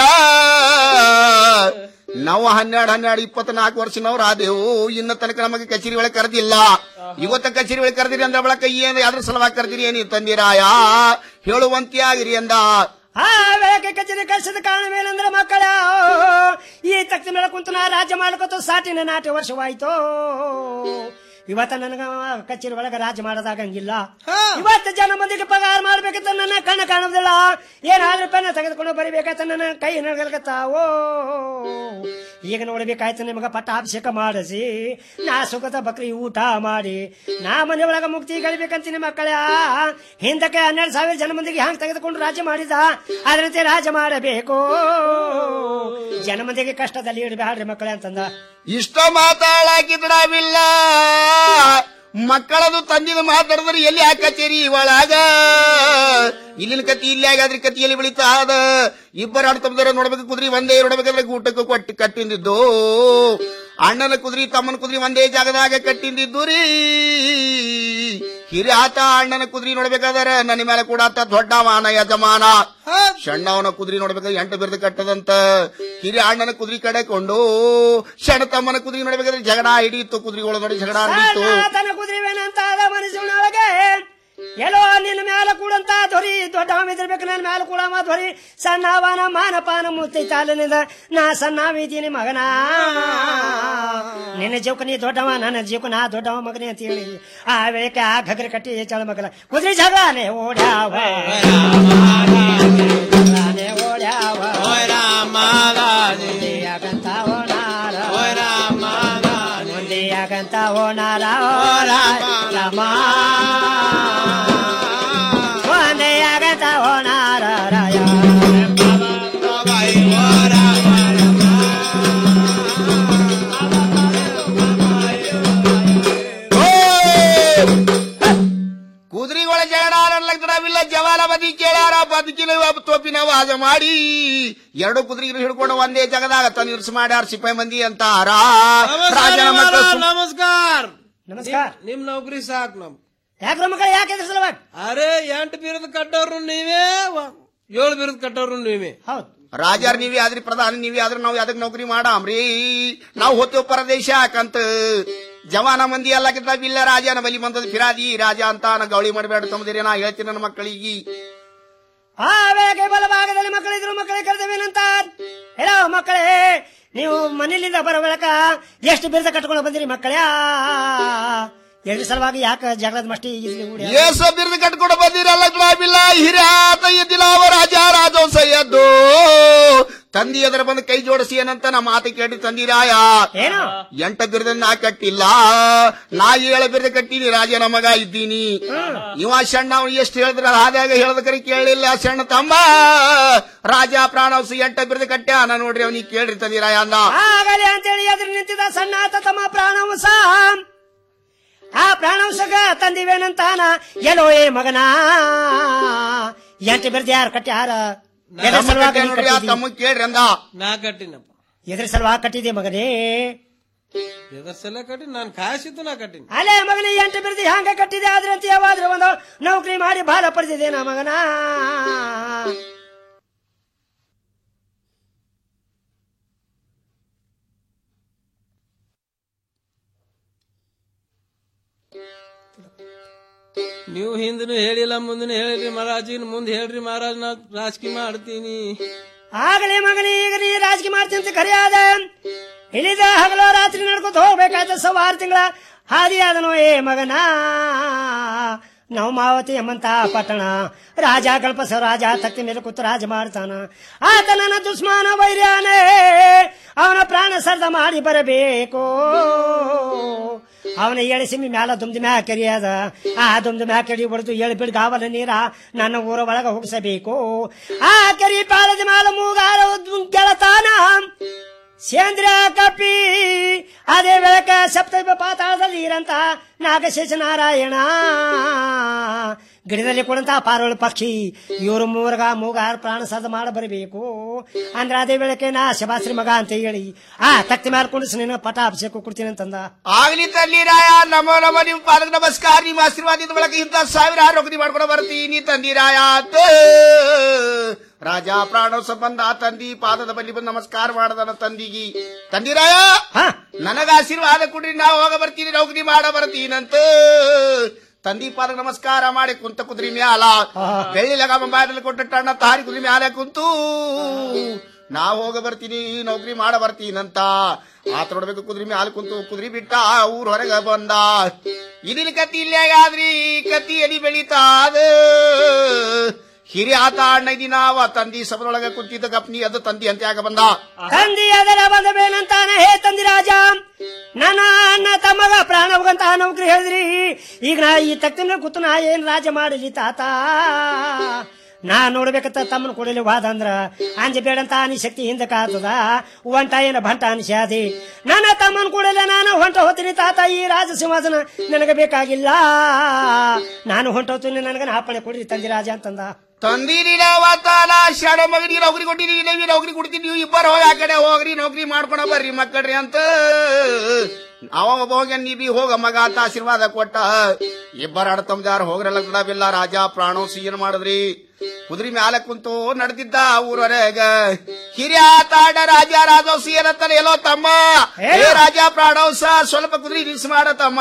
S10: ನಾವು ಹನ್ನೆರಡು ಹನ್ನೆರಡು ಇಪ್ಪತ್ನಾಲ್ಕು ವರ್ಷನವ್ರು ಆದೆವು ಇನ್ನ ತನಕ ನಮಗೆ ಕಚೇರಿ ಒಳಗೆ ಕರೆದಿಲ್ಲ ಇವತ್ತ ಕಚೇರಿ ಒಳಗೆ ಕರೆದಿರಿ ಅಂದ್ರೆ ಬಳಕ ಏನು ಯಾವ್ದ್ರ ಸಲುವಾಗಿ ಕರೆದಿರಿ ಏನಿ ತಂದಿರಾಯ ಹೇಳುವಂತೆ ಆಗಿರಿ ಅಂದ
S8: ಆ ವೇಳಕ್ಕೆ ಕಚೇರಿ ಕಳಿಸಿದ ಕಾರಣವೇನೆಂದ್ರೆ ಮಕ್ಕಳ ಈ ತಕ್ಷಣ ಮೇಲೆ ಕುಂತು ನಾ ರಾಜ್ಯ ಮಾಡ್ಕೊತ ಸಾಟಿನ ನಾಟಿ ವರ್ಷವಾಯ್ತು ಇವತ್ತ ನನಗ ಕಚೇರಿ ಒಳಗ ರಾಜ್ಯ ಮಾಡೋದಾಗಂಗಿಲ್ಲ ಇವತ್ತು ಜನ ಮಂದಿಗೆ ಪಗಾರ ಮಾಡ್ಬೇಕಂತ ನನ್ನ ಕಣ್ಣ ಕಾಣೋದಿಲ್ಲ ಏನಾದ್ರೂ ಪೆನ್ನ ತೆಗೆದುಕೊಂಡು ಬರಿಬೇಕಂತ ನನ್ನ ಕೈ ನಡ್ಗಲ್ಕತ್ತಾವೋ ಈಗ ನೋಡ್ಬೇಕಾಯ್ತು ನಿಮಗ ಪಟ್ಟಾಭಿಷೇಕ ಮಾಡಿಸಿ ನಾ ಸುಖದ ಬಕ್ರಿ ಊಟ ಮಾಡಿ ನಾ ಮನೆ ಒಳಗ ಮುಕ್ತಿ ಗಳಿಬೇಕಂತೀನಿ ಮಕ್ಕಳ ಹಿಂದಕ್ಕೆ ಹನ್ನೆರಡು ಸಾವಿರ ಜನ ಮಂದಿಗೆ ಹ್ಯಾಂಗ್ ತೆಗೆದುಕೊಂಡು ರಾಜ್ಯ ಮಾಡಿದ ಅದರಂತೆ ರಾಜ್ಯ ಮಾಡಬೇಕು ಜನ ಮಂದಿಗೆ ಕಷ್ಟದಲ್ಲಿ ಇಡಬೇಡ್ರಿ ಮಕ್ಕಳೇ ಅಂತಂದ
S10: ಇಷ್ಟ ಮಾತಾಡಾಕಿದ್ರಾವಿಲ್ಲ ಮಕ್ಕಳದು ತಂದಿದ ಮಾತಾಡಿದ್ರೆ ಎಲ್ಲಿ ಆ ಕಚೇರಿ ಒಳಗ ಇಲ್ಲಿನ ಕತಿ ಇಲ್ಲಿ ಆಗಾದ್ರಿ ಕತಿ ಎಲ್ಲಿ ಬೆಳೀತಾ ಅದ ಇಬ್ಬರು ಆಡ್ತಂದ್ರ ನೋಡ್ಬೇಕು ಕುದ್ರಿ ಒಂದೇ ನೋಡ್ಬೇಕಾದ್ರೆ ಊಟಕ್ಕೆ ಕೊಟ್ಟು ಕಟ್ಟಿಂದಿದ್ದು ಅಣ್ಣನ ಕುದ್ರಿ ತಮ್ಮನ ಕುದ್ರಿ ಒಂದೇ ಜಾಗದಾಗ ಕಟ್ಟಿಂದಿದ್ದು ರೀ ಹಿರಿಯ ಆತ ಅಣ್ಣನ ಕುದ್ರಿ ನೋಡ್ಬೇಕಾದ್ರೆ ನನ್ನ ಮೇಲೆ ಕೂಡ ಆತ ದೊಡ್ಡವನ ಯಜಮಾನ ಸಣ್ಣವನ ಕುದ್ರಿ ನೋಡ್ಬೇಕಾದ್ರೆ ಎಂಟು ಬಿರ್ದು ಕಟ್ಟದಂತ ಹಿರಿಯ ಅಣ್ಣನ ಕುದ್ರಿ ಕಡೆ ಕೊಂಡು ಸಣ್ಣ ತಮ್ಮನ ಕುದ್ರಿ ನೋಡ್ಬೇಕಾದ್ರೆ ಜಗಳ ಹಿಡಿಯಿತು ಕುದ್ರಿಗಳು ನೋಡಿ ಜಗಳ ಹಿಡಿಯಿತು
S8: ತನ್ನ ಕುದುರೆವೇನಂತ ಅದ ಮನಸ್ಸಿನೊಳಗೆ ಎಲ್ಲೋ ನಿನ್ನ ಮ್ಯಾಲ ಕೂಡಂತ ಧ್ವರಿ ದೊಡ್ಡ ಇದಿರ್ಬೇಕು ನನ್ನ ಮ್ಯಾಲ ಕೂಡ ಧ್ವರಿ ಸಣ್ಣವನ ಮಾನಪಾನ ಮುತ್ತೈ ತಾಲನಿಂದ ನಾ ಸಣ್ಣವಿದ್ದೀನಿ ಮಗನ ನಿನ್ನ ಜೀವಕ ನೀ ದೊಡ್ಡವ ನನ್ನ ಜೀವಕ ನಾ ದೊಡ್ಡವ ಮಗನೇ ಅಂತ ಹೇಳಿ ಆ ವೇಳಕ್ಕೆ ಆ ಘಗ್ರ ಕಟ್ಟಿ ಚಳ ಮಗನ ಕುದುರೆ ಜಗಳನೆ ಓಡ್ಯಾವ ಜಗಳನೆ ಓಡ್ಯಾವ ಮುಂದೆಯಾಗಂತ ಓನಾರ ಮುಂದೆಯಾಗಂತ ಓನಾರ ಓ ರಾಮ ಮುಂದೆಯಾಗಂತ ಓನಾರ ರಾಯ
S10: ಕುದುರೆಗಳ ಜಗಳ ಆಡಲಾಗ್ತಾವಿಲ್ಲ ಜವಾಲ ಬದಿ ಕೇಳಾರ ಬದುಕಿನ ತೋಪಿನ ವಾದ ಮಾಡಿ ಎರಡು ಕುದುರೆಗಳು ಹಿಡ್ಕೊಂಡು ಒಂದೇ ಜಗದಾಗ ತಂದು ಇರ್ಸ್ ಮಾಡ್ಯಾರ ಸಿಪಾಯಿ ಮಂದಿ ಅಂತಾರ ರಾಜನ ಮಕ್ಕಳು ಸುಮ್-
S9: ನಮಸ್ಕಾರ
S8: ನಮಸ್ಕಾರ
S9: ನಿಮ್ ನೌಕರಿ ಸಾಕ್ ನಮ್
S8: ಯಾಕ್ರ ಮಕ್ಕಳ ಯಾಕೆ ಎದ್ರ ಸಲುವಾಗಿ
S9: ಅರೆ ಎಂಟು ಬಿರುದು ಕಟ್ಟೋರು ನೀವೇ ವ- ಏಳು ಬಿರುದು ಕಟ್ಟೋರು ನೀವೇ
S8: ಹೌದು
S10: ರಾಜಾರ್ ನೀವೇ ಆದ್ರಿ ಪ್ರಧಾನಿ ನೀವೇ ಆದ್ರೆ ನಾವು ಯಾವ್ದಕ್ ನೌಕರಿ ಮಾಡಾಮ್ರಿ ನಾವು ಹೋಗ್ತೇವ್ ಪರದೇಶ ಯಾಕಂತ ಜವಾನ ಮಂದಿ ಎಲ್ಲ ಕಿತ್ತಾವಿಲ್ಲ ರಾಜನ ಬಲಿ ಬಂದದ ಫಿರಾದಿ ರಾಜ ಅಂತ ನಾ ಗೌಳಿ ಮಾಡಬೇಡ ತಮ್ಮದಿರಿ ನಾ ಹೇಳ್ತೀನಿ ನನ್ನ ಮಕ್ಕಳಿಗೆ
S8: ಆ ವೇಳೆಗೆ ಬಲಭಾಗದಲ್ಲಿ ಮಕ್ಕಳಿದ್ರು ಮಕ್ಕಳಿಗೆ ಕರೆದವೇನಂತ ಹೇಳೋ ಮಕ್ಕಳೇ ನೀವು ಮನೆಯಿಂದ ಬರೋ ಬೆಳಕ ಎಷ್ಟು ಬಿರುದ ಕಟ್ಕೊಂಡು ಬಂದಿರಿ ಮಕ್ಕಳೇ ಎರಡು ಸಲುವಾಗಿ ಯಾಕೆ ಜಗಳದ ಮಸ್ತಿ ಇಲ್ಲಿ ಊಡಿ
S10: ಏಸ ಬಿರುದು ಕಟ್ಕೊಂಡು ಬಂದಿರಲ್ಲ ಗ್ರಾಮಿಲ್ಲ ಹಿರಿಯಾತ ಎದ್ದಿಲ್ಲ ಅವ ರಾಜ ರಾಜವಂಶ ಎದ್ದು ತಂದಿ ಅದರ ಬಂದು ಕೈ ಜೋಡಿಸಿ ಏನಂತ ನಾ ಮಾತು ಕೇಳಿ ತಂದಿರಾಯ
S8: ಏನು
S10: ಎಂಟ ಬಿರದ ನಾ ಕಟ್ಟಿಲ್ಲ ನಾ ಏಳ ಬಿರದ ಕಟ್ಟಿನಿ ರಾಜನ ಮಗ ಇದ್ದೀನಿ ಇವ ಸಣ್ಣ ಅವ್ನು ಎಷ್ಟು ಹೇಳಿದ್ರ ಆದಾಗ ಹೇಳದ ಕರಿ ಕೇಳಲಿಲ್ಲ ಸಣ್ಣ ತಮ್ಮ ರಾಜ ಪ್ರಾಣವಸು ಎಂಟ ಬಿರದ ಕಟ್ಟ್ಯಾನ ನೋಡ್ರಿ ಅವನಿಗೆ ಕೇಳ್ರಿ ತಂದಿರಾಯ ಅಂದ
S8: ಆಗಲಿ ಅಂತೇಳಿ ಎದುರು ನಿಂತಿದ್ದ ಸಣ್ಣ ಆತ ತಮ್ಮ ಪ್ರಾಣವಂಶ ಆ ಪ್ರಾಣವಂಶಗ ತಂದಿವೇನಂತಾನ ಎಲ್ಲೋ ಏ ಮಗನ ಎಂಟು ಬಿರ್ದು ಯಾರು ಕಟ್ಟ್ಯಾರ ಎದ್ರ
S10: ತಮ್ಮ
S8: ಸಲುವಾಗಿ
S10: ಕಟ್ಟ್ಯಾನ
S8: ನೀ
S10: ನೋಡ್ರಿ ಆ
S8: ಕಟ್ಟಿದಿ?
S10: ತಮ್ಮ ಕೇಳ್ರಿ ಅಂದ
S9: ನಾ ಕಟ್ಟಿನಪ್ಪ
S8: ಎದ್ರ ಸಲುವಾಗಿ ಕಟ್ಟಿದೆ ಮಗನೇ
S9: ಎದರ್ ಸಲ ಕಟ್ಟಿ ನಾನು ಕಾಯಿಸಿದ್ದು ನಾ ಕಟ್ಟಿನಿ
S8: ಅಲ್ಲೇ ಮಗನೇ ಎಂಟು ಬಿರ್ದು ಹ್ಯಾಂಗ ಕಟ್ಟಿದೆ ಆದ್ರೆ ಅಂತ ಯಾವಾದ್ರೆ ಒಂದು ನೌಕರಿ ಮಾಡಿ ಬಾಳ ಪಡೆದಿದೆ ನಾ ಮಗನ
S9: ನೀವು ಹಿಂದನು ಹೇಳಿಲ್ಲ ಮುಂದನು ಹೇಳಿರಿ ಮಹಾರಾಜ್ ಇನ್ ಮುಂದೆ ಹೇಳ್ರಿ ಮಹಾರಾಜ್ ನಾ ರಾಜಕೀಯ ಮಾಡ್ತೀನಿ
S8: ಆಗಲೇ ಮಗನೇ ಈಗ ನೀ ರಾಜಕೀಯ ಮಾಡ್ತೀನಿ ಅಂತ ಕರೆಯಾದ ಇಳಿದ ಹಗಲು ರಾತ್ರಿ ನಡ್ಕೊತ ಹೋಗ್ಬೇಕಾಯ್ತು ಸವಾರು ತಿಂಗಳ ಹಾದಿ ಆದನು ಏ ಮಗನ ನಾವು ಮಾವತಿ ಎಂಬಂತ ಪಟ್ಟಣ ರಾಜ ಕಲ್ಪಸ ರಾಜ ತತ್ತಿ ಮೇಲೆ ಕೂತು ರಾಜ ಮಾಡ್ತಾನ ಆತ ನನ್ನ ದುಸ್ಮಾನ ವೈರ್ಯಾನೇ ಅವನ ಪ್ರಾಣ ಸರ್ದ ಮಾಡಿ ಬರಬೇಕು ಅವನ ಏಳು ಸಿಮ್ಮಿ ಮ್ಯಾಲ ದುಮ್ದು ಮ್ಯಾ ಕೆರಿಯದ ಆ ದುಮ್ದು ಮ್ಯಾ ಕೆಡಿ ಹೊಡೆದು ಏಳು ಬಿಡ್ ಗಾವಲ ನೀರ ನನ್ನ ಊರ ಒಳಗ ಹೋಗಿಸಬೇಕು ಆ ಕೆರಿ ಪಾಳದ ಮ್ಯಾಲ ಮೂಗಾರ ಗೆಳತಾನ ಸೇಂದ್ರ ಕಪಿ ಅದೇ ಬೆಳಕ ಸಪ್ತ ಪಾತಾಳದಲ್ಲಿ ಇರಂತ ನಾಗಶೇಷ ನಾರಾಯಣ ಗಿಡದಲ್ಲಿ ಕುಳಂತ ಪಾರೋಳ ಪಕ್ಷಿ ಇವರು ಮೂರ್ಗ ಮೂಗಾರ ಪ್ರಾಣ ಸದ ಮಾಡ ಬರಬೇಕು ಅಂದ್ರ ಅದೇ ಬೆಳಕೆ ನಾ ಶಬಾಶ್ರೀ ಮಗ ಅಂತ ಹೇಳಿ ಆ ತಕ್ತಿ ಮೇಲೆ ಕುಂಡಿಸಿ ನೀನು ಪಟ ಅಭಿಷೇಕ ಕೊಡ್ತೀನಿ ಅಂತಂದ
S10: ಆಗ್ಲಿ ತಂದಿರಾಯ ನಮೋ ನಮ ನಿಮ್ ಪಾದಕ ನಮಸ್ಕಾರ ನಿಮ್ಮ ಆಶೀರ್ವಾದದ ಬಳಕ ಇಂತ ಸಾವಿರಾರು ನೌಕರಿ ಮಾಡ್ಕೊಂಡು ಬರ್ತೀನಿ ತಂದಿರಾಯ ಅಂತ ರಾಜ ಪ್ರಾಣ ಸಂಬಂಧ ತಂದಿ ಪಾದದ ಬಳಿ ಬಂದು ನಮಸ್ಕಾರ ಮಾಡದನ ತಂದಿಗಿ ತಂದಿರಾಯ ನನಗ ಆಶೀರ್ವಾದ ಕೊಡ್ರಿ ನಾ ಹೋಗ ಬರ್ತೀನಿ ನೌಕರಿ ಮಾಡ ಬರ್ತೀನಂತ ತಂದಿ ಪಾದ ನಮಸ್ಕಾರ ಮಾಡಿ ಕುಂತ ಕುದ್ರಿ ಮ್ಯಾಲ ಬೆಳ್ಳಿ ಲಗ ಮೊಬೈಲ್ ಕೊಟ್ಟ ಟಣ್ಣ ತಾರಿ ಕುದ್ರಿ ಮ್ಯಾಲ ಕುಂತು ನಾ ಹೋಗ ಬರ್ತೀನಿ ನೌಕರಿ ಮಾಡ ಬರ್ತೀನಂತ ಆತ ನೋಡ್ಬೇಕು ಕುದ್ರಿ ಮ್ಯಾಲ ಕುಂತು ಕುದ್ರಿ ಬಿಟ್ಟ ಊರ್ ಹೊರಗ ಬಂದ ಇದಿಲ್ ಕತ್ತಿ ಇಲ್ಲೇ ಆದ್ರಿ ಕತ್ತಿ ಎಲಿ ಬೆಳಿತಾದ ಹಿರಿಯ ಆತ ಅಣ್ಣ ದಿನಾವ ತಂದಿ ಸಭದೊಳಗ ಕುಂತಿದ್ದ ಗಪ್ನಿ ಅದು ತಂದಿ ಅಂತ ಯಾಕ ಬಂದ
S8: ತಂದಿ ಅದರ ಬಂದ ಬೇನಂತಾನ ಹೇ ತಂದಿ ರಾಜ ನನ್ನ ಅಣ್ಣ ತಮ್ಮಗ ಪ್ರಾಣ ಹೋಗಂತ ನೌಕರಿ ಹೇಳಿದ್ರಿ ಈಗ ನಾ ಈ ತಕ್ತಿನ ಕೂತು ನಾ ಏನ್ ರಾಜ ಮಾಡಲಿ ತಾತ ನಾ ನೋಡ್ಬೇಕಂತ ತಮ್ಮನ ಕೊಡಲಿ ವಾದ ಅಂದ್ರ ಅಂಜ ಬೇಡಂತ ಅನಿ ಶಕ್ತಿ ಹಿಂದೆ ಕಾತದ ಒಂಟ ಏನ ಭಂಟ ಅನಿಸ್ಯಾದಿ ನನ್ನ ತಮ್ಮನ ಕೂಡಲೇ ನಾನು ಹೊಂಟ ಹೋಗ್ತೀನಿ ತಾತ ಈ ರಾಜ ಸಿಂಹಾಸನ ನನಗೆ ಬೇಕಾಗಿಲ್ಲ ನಾನು ಹೊಂಟೋತೀನಿ ನನಗೆ ಅಪ್ಪಣೆ ಕೊಡ್ರಿ ತಂದಿ ರಾಜ ಅಂತಂದ
S10: ತಂದಿರಿ ನಾವತ್ತಾನ ಶಾಣ ಮಗನಿಗೆ ನೌಕರಿ ಕೊಟ್ಟಿರಿ ನೀವು ನೌಕರಿ ಕೊಡ್ತೀನಿ ನೀವು ಇಬ್ಬರು ಹೋಗಿ ಆ ಕಡೆ ಹೋಗ್ರಿ ನೌಕರಿ ಮಾಡ್ಕೊಂಡ ಬರ್ರಿ ಮಕ್ಕಳ್ರಿ ಅಂತ ಅವ ಒಬ್ಬ ಹೋಗ್ಯ ನೀ ಬಿ ಹೋಗ ಮಗ ಅಂತ ಆಶೀರ್ವಾದ ಕೊಟ್ಟ ಇಬ್ಬರ ಅಡ ತಮ್ದಾರ ಹೋಗ್ರಲ್ಲ ಬಿಡಬಿಲ್ಲ ರಾಜ ಪ್ರಾಣೋಸಿ ಏನ್ ಮಾಡಿದ್ರಿ ಕುದುರೆ ಮ್ಯಾಲ ಕುಂತು ನಡೆದಿದ್ದ ಊರವರೆಗ ಹಿರಿಯ ತಾಡ ರಾಜ ರಾಜೋಸಿ ಏನಂತಾನೆ ಎಲ್ಲೋ ತಮ್ಮ ಏ ರಾಜ ಪ್ರಾಣೋಸ ಸ್ವಲ್ಪ ಕುದುರೆ ನಿಲ್ಸ್ ಮಾಡ ತಮ್ಮ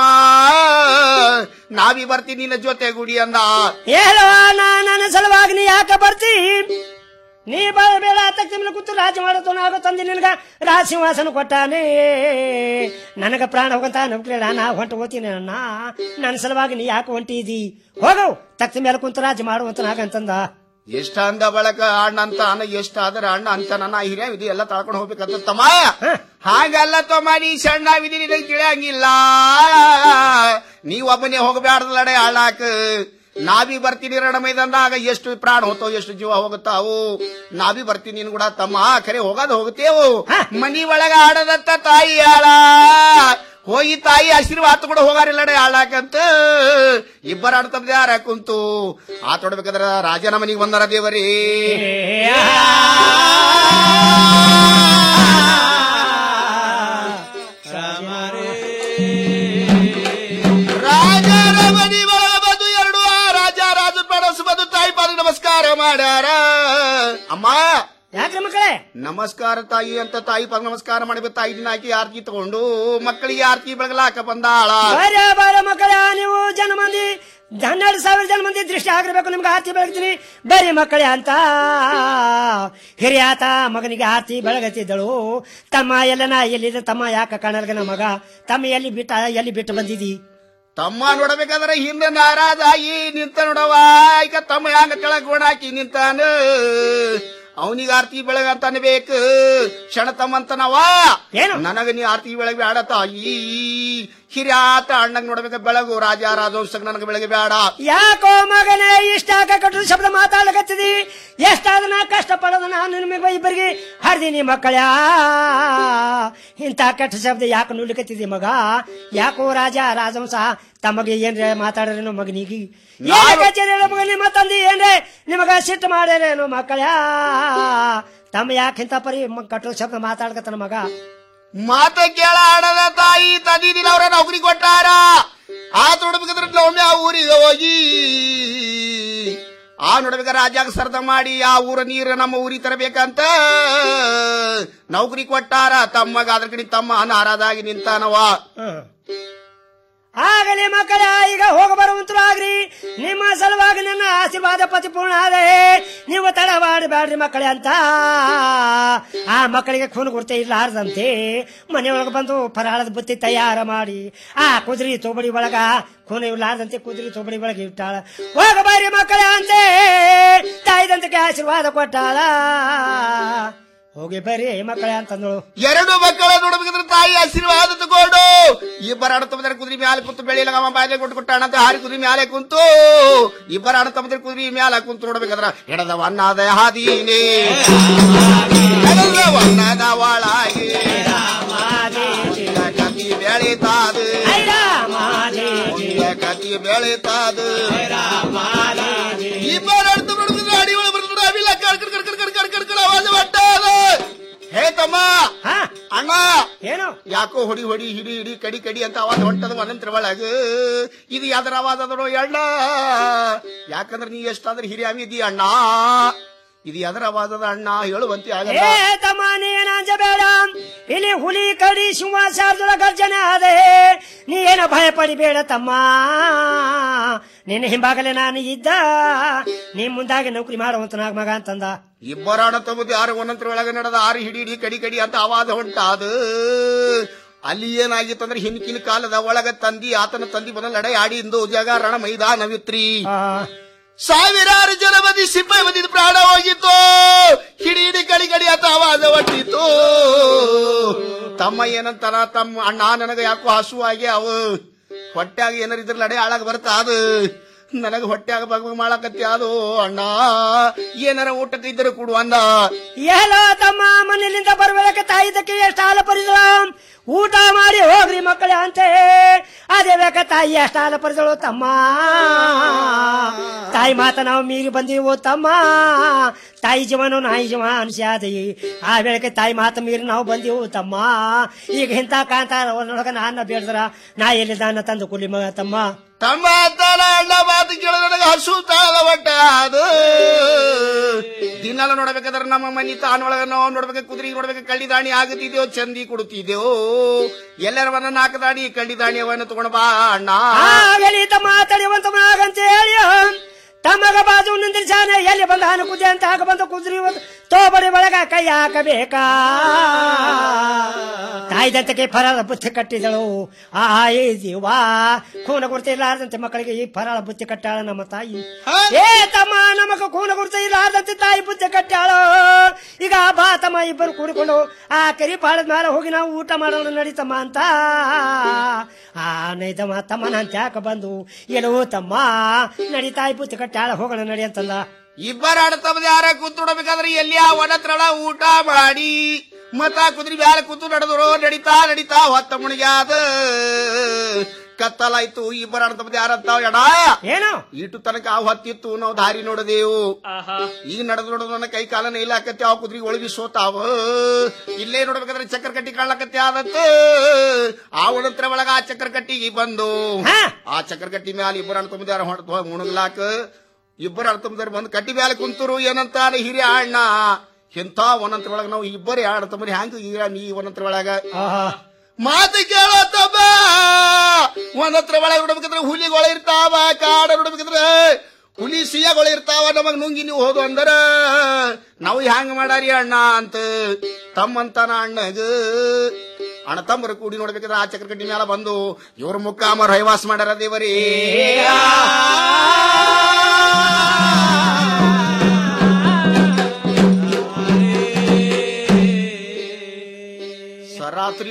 S10: ನಾವಿ ಬರ್ತೀನಿ ನಿನ್ನ ಜೊತೆ ಗುಡಿ ಅಂದ
S8: ಹೇಳುವ ನಾ ನನ್ನ ಸಲುವಾಗಿ ನೀ ಯಾಕೆ ಬರ್ತಿ ನೀ ಬರಬೇಡ ತಕ್ಕ ಮೇಲೆ ಕೂತು ರಾಜ ಮಾಡೋದು ನಾಗ ತಂದಿ ನಿನಗ ರಾಜ ಸಿಂಹಾಸನ ಕೊಟ್ಟಾನೆ ನನಗ ಪ್ರಾಣ ಹೋಗಂತ ನೌಕರಿ ನಾ ಹೊಂಟ ಹೋಗ್ತೀನಿ ಅಣ್ಣ ನನ್ನ ಸಲುವಾಗಿ ನೀ ಯಾಕೆ ಹೊಂಟಿದಿ ಹೋಗವು ತಕ್ಕ ಮೇಲೆ ಕುಂತು ರಾಜ ಮಾಡುವಂತ ನಾಗಂತಂದ
S10: ಎಷ್ಟ ಅಂದ ಬಳಕ ಅಣ್ಣ ಅಂತ ಅಣ್ಣ ಎಷ್ಟ ಆದ್ರ ಅಣ್ಣ ಅಂತ ನನ್ನ ಹಿರಿಯ ವಿಧಿ ಎಲ್ಲ ತಳ್ಕೊಂಡು ಹೋಗ್ಬೇಕಂತ ತಮ್ಮ ಹಾಗಲ್ಲ ತಮ್ಮ ನೀ ಸಣ್ಣ ವಿಧಿ ನಿನಗೆ ತಿಳಿಯಂಗಿಲ್ಲ ನೀವ್ ಒಬ್ಬನೇ ಹೋಗಬ್ಯಾಡ್ದಲ್ಲಡೆ ಆಳಾಕ ನಾವಿ ಬರ್ತೀನಿ ರಣ ಮೈದಾನದಾಗ ಎಷ್ಟು ಪ್ರಾಣ ಹೋತೋ ಎಷ್ಟು ಜೀವ ಹೋಗುತ್ತಾವು ನಾವಿ ಬರ್ತೀನಿ ನೀನ್ ಕೂಡ ತಮ್ಮ ಖರೆ ಹೋಗೋದು ಹೋಗುತ್ತೇವು ಮನಿ ಒಳಗ ಆಡದಂತ ತಾಯಿ ಆಳ ಹೋಗಿ ತಾಯಿ ಆಶೀರ್ವಾದ ಕೂಡ ಹೋಗಾರಿಲ್ಲಡೆ ಆಳಾಕಂತ ಇಬ್ಬರ ಆಡ್ತಮ್ದು ಯಾರ ಕುಂತು ಆತೊಡ್ಬೇಕಾದ್ರ ರಾಜನ ಮನಿಗೆ ಬಂದಾರ ದೇವರೇ ರಾಜರ ಮನಿ ಒಳಗ ಬಂದು ಎರಡು ಆ ರಾಜ ರಾಜ ಪಡಸು ಬಂದು ತಾಯಿ ಪಾದ ನಮಸ್ಕಾರ ಮಾಡ್ಯಾರ ಅಮ್ಮ
S8: ಯಾಕ್ರೆ ಮಕ್ಕಳೇ
S10: ನಮಸ್ಕಾರ ತಾಯಿ ಅಂತ ತಾಯಿ ಪಾದ ನಮಸ್ಕಾರ ಮಾಡಬೇಕು ತಾಯಿ ದಿನ ಹಾಕಿ ಆರ್ತಿ ತಗೊಂಡು ಮಕ್ಕಳಿಗೆ ಆರ್ತಿ ಬೆಳಗಲಾಕ ಬಂದಾಳ
S8: ಬರ ಬರ ಮಕ್ಕಳ ನೀವು ಜನ ಮಂದಿ ಹನ್ನೆರಡು ಸಾವಿರ ಜನ ಮಂದಿ ದೃಷ್ಟಿ ಆಗಿರ್ಬೇಕು ನಿಮ್ಗೆ ಆರ್ತಿ ಬೆಳಗ್ತೀನಿ ಬರೀ ಮಕ್ಕಳೇ ಅಂತ ಹಿರಿಯಾತ ಮಗನಿಗೆ ಆರ್ತಿ ಬೆಳಗತ್ತಿದ್ದಳು ತಮ್ಮ ಎಲ್ಲನ ಎಲ್ಲಿದೆ ತಮ್ಮ ಯಾಕ ಕಾಣಲ್ಗನ ಮಗ ತಮ್ಮ ಎಲ್ಲಿ ಬಿಟ್ಟ ಎಲ್ಲಿ ಬಿಟ್ಟು ಬಂದಿದಿ
S10: ತಮ್ಮ ನೋಡಬೇಕಾದ್ರೆ ಹಿಂದೆ ನಾರಾಜಾಗಿ ನಿಂತ ನೋಡವ ಈಗ ತಮ್ಮ ಹ್ಯಾಂಗ ಕೆಳಗ್ ಹಾಕಿ ನಿಂತಾನ ಅವನಿಗೆ ಆರ್ತಿ ಬೆಳಗ ಅಂತ ಅನ್ಬೇಕು ಕ್ಷಣ ತಮ್ಮಂತನವ ನನಗ ನೀ ಆರ್ತಿ ಬೆಳಗ್ಗೆ ಬೇಡ ತಾಯಿ ಹಿರಿಯಾತ ಅಣ್ಣಗ್ ನೋಡ್ಬೇಕ ಬೆಳಗು ರಾಜ ರಾಜವಂಶಕ್ ನನಗೆ ಬೆಳಗ್ಗೆ ಬೇಡ
S8: ಯಾಕೋ ಮಗನೇ ಇಷ್ಟ ಕಟ್ಟು ಶಬ್ದ ಮಾತಾಡಕತ್ತಿದಿ ಎಷ್ಟಾದ ನಾ ಕಷ್ಟ ಪಡೋದು ನಾನು ನಿಮಗೆ ಇಬ್ಬರಿಗೆ ಹರಿದೀನಿ ಮಕ್ಕಳ ಇಂಥ ಕೆಟ್ಟ ಶಬ್ದ ಯಾಕೆ ನುಡ್ಲಿಕತ್ತಿದಿ ಮಗ ಯಾಕೋ ರಾಜ ರಾಜವಂಶ ತಮಗೆ ಏನ್ರೆ ಮಾತಾಡ್ರೇನೋ ಮಗನಿಗೆ ಏನ ಕಚೇರಿ ಮಗ ನಿಮ್ಮ ತಂದೆ ಏನ್ರೆ ನಿಮಗ ಸಿಟ್ಟು ಮಾಡ್ಯಾರೇನೋ ಮಕ್ಕಳ ತಮ್ಮ ಯಾಕೆ ಇಂಥ ಪರಿ ಮ- ಕಟ್ಟು ಶಬ್ದ ಮಾತಾಡ್ಕತ್ತಾನ ಮಗ
S10: ಮಾತ ಕೇಳ ಹಣದ ತಾಯಿ ತಂದಿ ದಿನ ಅವ್ರ ನೌಕರಿ ಕೊಟ್ಟಾರ ಆ ನೋಡ್ಬೇಕಾದ್ರೆ ಒಮ್ಮೆ ಆ ಊರಿಗೆ ಹೋಗಿ ಆ ನೋಡ್ಬೇಕ ರಾಜಾಗ ಸರ್ದ ಮಾಡಿ ಆ ಊರ ನೀರು ನಮ್ಮ ಊರಿಗೆ ತರಬೇಕಂತ ನೌಕರಿ ಕೊಟ್ಟಾರ ತಮ್ಮಗ ಅದ್ರ ಕಡೆ ತಮ್ಮ ನಾರಾದಾಗಿ ನಿಂತಾನವ
S8: ಆಗಲಿ ಮಕ್ಕಳ ಈಗ ಹೋಗ ಬರುವಂತರು ಆಗ್ರಿ ನಿಮ್ಮ ಸಲುವಾಗಿ ನನ್ನ ಆಶೀರ್ವಾದ ಪತಿಪೂರ್ಣ ಆದೆ ನೀವು ತಡ ಮಾಡಬೇಡ್ರಿ ಮಕ್ಕಳೇ ಅಂತ ಆ ಮಕ್ಕಳಿಗೆ ಖೂನ್ ಗುರ್ತೆ ಇರ್ಲಾರ್ದಂತೆ ಮನೆಯೊಳಗೆ ಬಂದು ಫರಾಳದ ಬುತ್ತಿ ತಯಾರ ಮಾಡಿ ಆ ಕುದುರೆ ತೋಬಡಿ ಒಳಗ ಖೂನ್ ಇರ್ಲಾರ್ದಂತೆ ಕುದುರೆ ತೋಬಡಿ ಒಳಗೆ ಇಟ್ಟಾಳ ಹೋಗ ಬಾರಿ ಮಕ್ಕಳೇ ಅಂತೆ ತಾಯಿದಂತಕ್ಕೆ ಆಶೀರ್ವಾದ ಕೊಟ್ಟಾಳ ಹೋಗಿ ಬರ್ರಿ ಮಕ್ಕಳೇ ಅಂತಂದಳು
S10: ಎರಡು ಮಕ್ಕಳ ನೋಡ್ಬೇಕಂದ್ರೆ ತಾಯಿ ಆಶೀರ್ವಾದ ತಗೊಂಡು ಇಬ್ಬರ ಅಣ್ಣ ತಮ್ಮದ್ರ ಕುದುರೆ ಮ್ಯಾಲೆ ಕುಂತು ಬೆಳಿಲ್ಲ ಅವ ಬಾಯಿಲೆ ಕೊಟ್ಟು ಕೊಟ್ಟಾಣಂತ ಹಾರಿ ಕುದುರೆ ಮ್ಯಾಲೆ ಕುಂತು ಇಬ್ಬರ ಅಣ್ಣ ತಮ್ಮದ್ರ ಕುದುರೆ ಮ್ಯಾಲೆ ಕುಂತು ನೋಡ್ಬೇಕಂದ್ರ ಎಡದ ವಣ್ಣದ ಹಾದೀನಿ ಎಡದ ವಣ್ಣದ ಒಳಗೆ ಕತಿ ಬೆಳಿತಾದ ಕತಿ ಬೆಳಿತಾದ ಇಬ್ಬರ ಅಣ್ಣ ತಮ್ಮ ನೋಡ್ಬೇಕಂದ್ರೆ ಅಡಿ ಒಳಗೆ ಬರ್ತಾರೆ ಅವಿಲ್ಲ ಕಡ್ ಕಡ್ ಕಡ್ ಕಡ್ ಕಡ್ ಕಡ್ ಕಡ್ ಆವಾಜ ಹೊಟ್ಟಾದ ಹೇ ತಮ್ಮ ಅಣ್ಣ
S8: ಏನು
S10: ಯಾಕೋ ಹೊಡಿ ಹೊಡಿ ಹಿಡಿ ಹಿಡಿ ಕಡಿ ಕಡಿ ಅಂತ ಅವಾಜ್ ಹೊಂಟದ ಮನಂತ್ರ ಒಳಗ ಇದು ಯಾವ್ದಾರ ಅವಾಜ್ ಅದರೋ ಅಣ್ಣ ಯಾಕಂದ್ರೆ ನೀ ಎಷ್ಟಾದ್ರೆ ಹಿರಿಯಾಮಿ ಇದೀಯ ಅಣ್ಣ ಇದು ಯಾವ್ದಾರ ಅವಾಜ್ ಅದ ಅಣ್ಣ ಹೇಳುವಂತೆ ಆಗಲ್ಲ
S8: ಏ ತಮ್ಮ ನೀನಾಂಜಬೇಡ ಇಲ್ಲಿ ಹುಲಿ ಕಡಿ ಸಿಂಹ ಶಾರ್ದುಳ ಗರ್ಜನೆ ಆದೆ ನೀ ಏನು ಭಯ ಪಡಿಬೇಡ ತಮ್ಮ ನಿನ್ನ ಹಿಂಬಾಗಲೇ ನಾನು ಇದ್ದ ನೀ ಮುಂದಾಗಿ ನೌಕರಿ ಮಾಡುವಂತ ಮಗ ಅಂತಂದ
S10: ಇಬ್ಬರ ಅಣ್ಣ ತಮ್ಮದು ಯಾರು ಒಂದಂತ್ರ ಒಳಗೆ ನಡೆದ ಆರು ಹಿಡಿ ಹಿಡಿ ಕಡಿ ಕಡಿ ಅಂತ ಆವಾಜ ಹೊಂಟಾದ ಅಲ್ಲಿ ಏನಾಗಿತ್ತು ಅಂದ್ರೆ ಹಿಂದಿನ ಕಾಲದ ಒಳಗ ತಂದಿ ಆತನ ತಂದಿ ಬಂದ ಲಡೆ ಆಡಿ ಇಂದು ಜಾಗ ರಣ ಮೈದಾನವಿತ್ರಿ ಸಾವಿರಾರು ಜನ ಮಂದಿ ಸಿಪಾಯಿ ಬಂದಿದ್ದು ಪ್ರಾಣ ಹೋಗಿತ್ತು ಹಿಡಿ ಹಿಡಿ ಕಡಿ ಕಡಿ ಅಂತ ಆವಾಜ ಹೊಟ್ಟಿತ್ತು ತಮ್ಮ ಏನಂತಾನ ತಮ್ಮ ಅಣ್ಣ ನನಗ ಯಾಕೋ ಹಸುವಾಗಿ ಅವು ಹೊಟ್ಟ್ಯಾಗ ಏನಾರ ಇದ್ರ ಲಡೆ ಆಳಾಗ ಬರ್ತಾ ಅದು ನನಗ ಹೊಟ್ಟ್ಯಾಗ ಬಗ್ ಮಾಡಕತ್ತಿ ಅದು ಅಣ್ಣ ಏನಾರ ಊಟಕ್ಕೆ ಇದ್ದರೆ ಕೊಡು ಅಂದ
S8: ಎಲ್ಲೋ ತಮ್ಮ ಮನೆಯಲ್ಲಿಂದ ಬರ್ಬೇಕ ತಾಯಿದಕ್ಕೆ ಎಷ್ಟು ಹಾಲ ಪರಿದಳ ಊಟ ಮಾಡಿ ಹೋಗ್ರಿ ಮಕ್ಕಳೇ ಅಂತೆ ಅದೇ ಬೇಕ ತಾಯಿ ಎಷ್ಟು ಹಾಲ ಪರಿದಳು ತಮ್ಮ ತಾಯಿ ಮಾತ ನಾವು ಮೀರಿ ಬಂದೀವು ತಮ್ಮ ತಾಯಿ ಜೀವನ ನಾಯಿ ಜೀವ ಅನ್ಸ್ಯಾದಿ ಆ ವೇಳೆಗೆ ತಾಯಿ ಮಾತ ಮೀರಿ ನಾವು ಬಂದೀವು ತಮ್ಮ ಈಗ ಇಂಥ ಕಾಂತಾರ ಒಳಗ ನಾನ್ನ ಬೇಡ್ದ್ರ ನಾ ಎಲ್ಲಿದ್ದಾನ ತಂದು ಕುಲಿ ಮಗ ತಮ್ಮ
S10: ತಮ್ಮ ತಾಳ ಅಣ್ಣ ಮಾತು ಕೇಳ ನನಗ ಹಸು ತಾಳ ಒಟ್ಟ ಅದು ದಿನಾಲ ನೋಡ್ಬೇಕಾದ್ರೆ ನಮ್ಮ ಮನಿ ತಾನೊಳಗ ನಾವು ನೋಡ್ಬೇಕು ಕುದುರೆ ನೋಡ್ಬೇಕು ಕಳ್ಳಿ ದಾಣಿ ಆಗುತ್ತಿದ್ದೇವು ಚಂದಿ ಕೊಡುತ್ತಿದ್ದೆವು ಎಲ್ಲರವನ್ನ ನಾಲ್ಕು ದಾಣಿ ಕಳ್ಳಿ ದಾಣಿಯವನ್ನ ತಗೊಂಡ್ ಬಾ ಅಣ್ಣ
S8: ಆಗಲಿ ತಮ್ಮ ತಡೆಯುವಂತ ಮಗಂತ ಹೇಳಿ ತಮ್ಮಗ ಬಾಜು ನಿಂದಿರ್ಸಾನೆ ಎಲ್ಲಿ ಬಂದ ಹಾನು ಕುದಿ ಅಂತ ಆಗ ಬಂದ ಕುದ್ರಿ ತೋಬಡಿ ಒಳಗ ಕೈ ಹಾಕಬೇಕಾ ತಾಯಿದಂತಕ್ಕೆ ಫರಾಳ ಬುತ್ತಿ ಕಟ್ಟಿದಳು ಆ ಏ ಜೀವ ಖೂನ ಗುರ್ತ ಇರ್ಲಾರ್ದಂತೆ ಮಕ್ಕಳಿಗೆ ಈ ಫರಾಳ ಬುತ್ತಿ ಕಟ್ಟಾಳ ನಮ್ಮ ತಾಯಿ ಏ ತಮ್ಮ ನಮಗ ಖೂನ ಗುರ್ತ ಇರ್ಲಾರ್ದಂತೆ ತಾಯಿ ಬುತ್ತಿ ಕಟ್ಟಾಳು ಈಗ ಬಾ ತಮ್ಮ ಇಬ್ಬರು ಕೂಡಿಕೊಂಡು ಆ ಕರಿ ಪಾಳದ ಮೇಲೆ ಹೋಗಿ ನಾವು ಊಟ ಮಾಡೋಣ ನಡೀತಮ್ಮ ಅಂತ ಆ ನೈದಮ್ಮ ತಮ್ಮನ ಅಂತ ಯಾಕ ಬಂದು ಏನೋ ತಮ್ಮ ನಡಿ ತಾಯಿ ಬುತ್ತಿ ಕಟ್ಟಾಳ ಹೋಗೋಣ ನಡಿ ಅಂತಂದ
S10: ಇಬ್ಬರ ಅಡತಮ್ಮದ ಯಾರ ಕೂತು ನೋಡ್ಬೇಕಾದ್ರೆ ಎಲ್ಲಿ ಆ ಒಣತ್ರಳ ಊಟ ಮಾಡಿ ಮತ್ತ ಕುದುರೆ ಬ್ಯಾಲ ಕೂತು ನಡೆದ್ರು ನಡಿತಾ ನಡಿತಾ ಹೊತ್ತ ಮುಣಿಗ್ಯಾದ ಕತ್ತಲಾಯ್ತು ಇಬ್ಬರ ಅಡತಮ್ಮದ ಯಾರಂತಾವ ಎಡ
S8: ಏನು
S10: ಇಟ್ಟು ತನಕ ಆ ಹೊತ್ತಿತ್ತು ನಾವು ದಾರಿ ನೋಡದೇವು ಈಗ ನಡೆದು ನೋಡೋದು ನನ್ನ ಕೈ ಕಾಲನ ಇಲ್ಲ ಆಕತ್ತೆ ಆ ಕುದುರೆ ಒಳಗಿ ಸೋತಾವ ಇಲ್ಲೇ ನೋಡ್ಬೇಕಾದ್ರೆ ಚಕ್ರ ಕಟ್ಟಿ ಕಾಣಕತ್ತೆ ಆದತ್ತ ಆ ಒಣತ್ರ ಒಳಗ ಆ ಚಕ್ರ ಕಟ್ಟಿಗೆ ಬಂದು ಆ ಚಕ್ರ ಕಟ್ಟಿ ಮ್ಯಾಲ ಇಬ್ಬರು ಅಣ್ತಂಬದಾರ ಹೊಡೆದು ಮುಣಗ್ಲಾಕ ಇಬ್ಬರು ಅಣ್ತಂಬದಾರ ಬಂದು ಕಟ್ಟಿ ಮ್ಯಾಲ ಕುಂತರು ಏನಂತಾನೆ ಹಿರಿಯ ಅಣ್ಣ ಎಂಥ ಒಂದಂತ್ರ ಒಳಗ ನಾವು ಇಬ್ಬರೇ ಆಡ್ತಂಬರಿ ಹ್ಯಾಂಗ ಈಗ ಈ ಒಂದಂತ್ರ ಒಳಗ ಮಾತು ಕೇಳತ್ತಮ್ಮ ಒಂದತ್ರ ಒಳಗೆ ನೋಡ್ಬೇಕಂದ್ರೆ ಹುಲಿಗಳು ಇರ್ತಾವ ಕಾಡ ನೋಡ್ಬೇಕಂದ್ರೆ ಹುಲಿ ಸಿಯಗಳು ಇರ್ತಾವ ನಮಗ್ ನುಂಗಿ ನೀವು ಹೋದು ಅಂದರ ನಾವು ಹ್ಯಾಂಗ ಮಾಡಾರಿ ಅಣ್ಣ ಅಂತ ತಮ್ಮಂತನ ಅಣ್ಣಗ ಅಣ್ಣ ತಮ್ಮರು ಕೂಡಿ ನೋಡ್ಬೇಕಾದ್ರೆ ಆ ಚಕ್ರಕಟ್ಟಿ ಮ್ಯಾಲ ಬಂದು ಇವ್ರ ಮುಖ ಅಮರ ಹೈವಾಸ ಮಾಡ್ಯಾರ ದೇವರೇ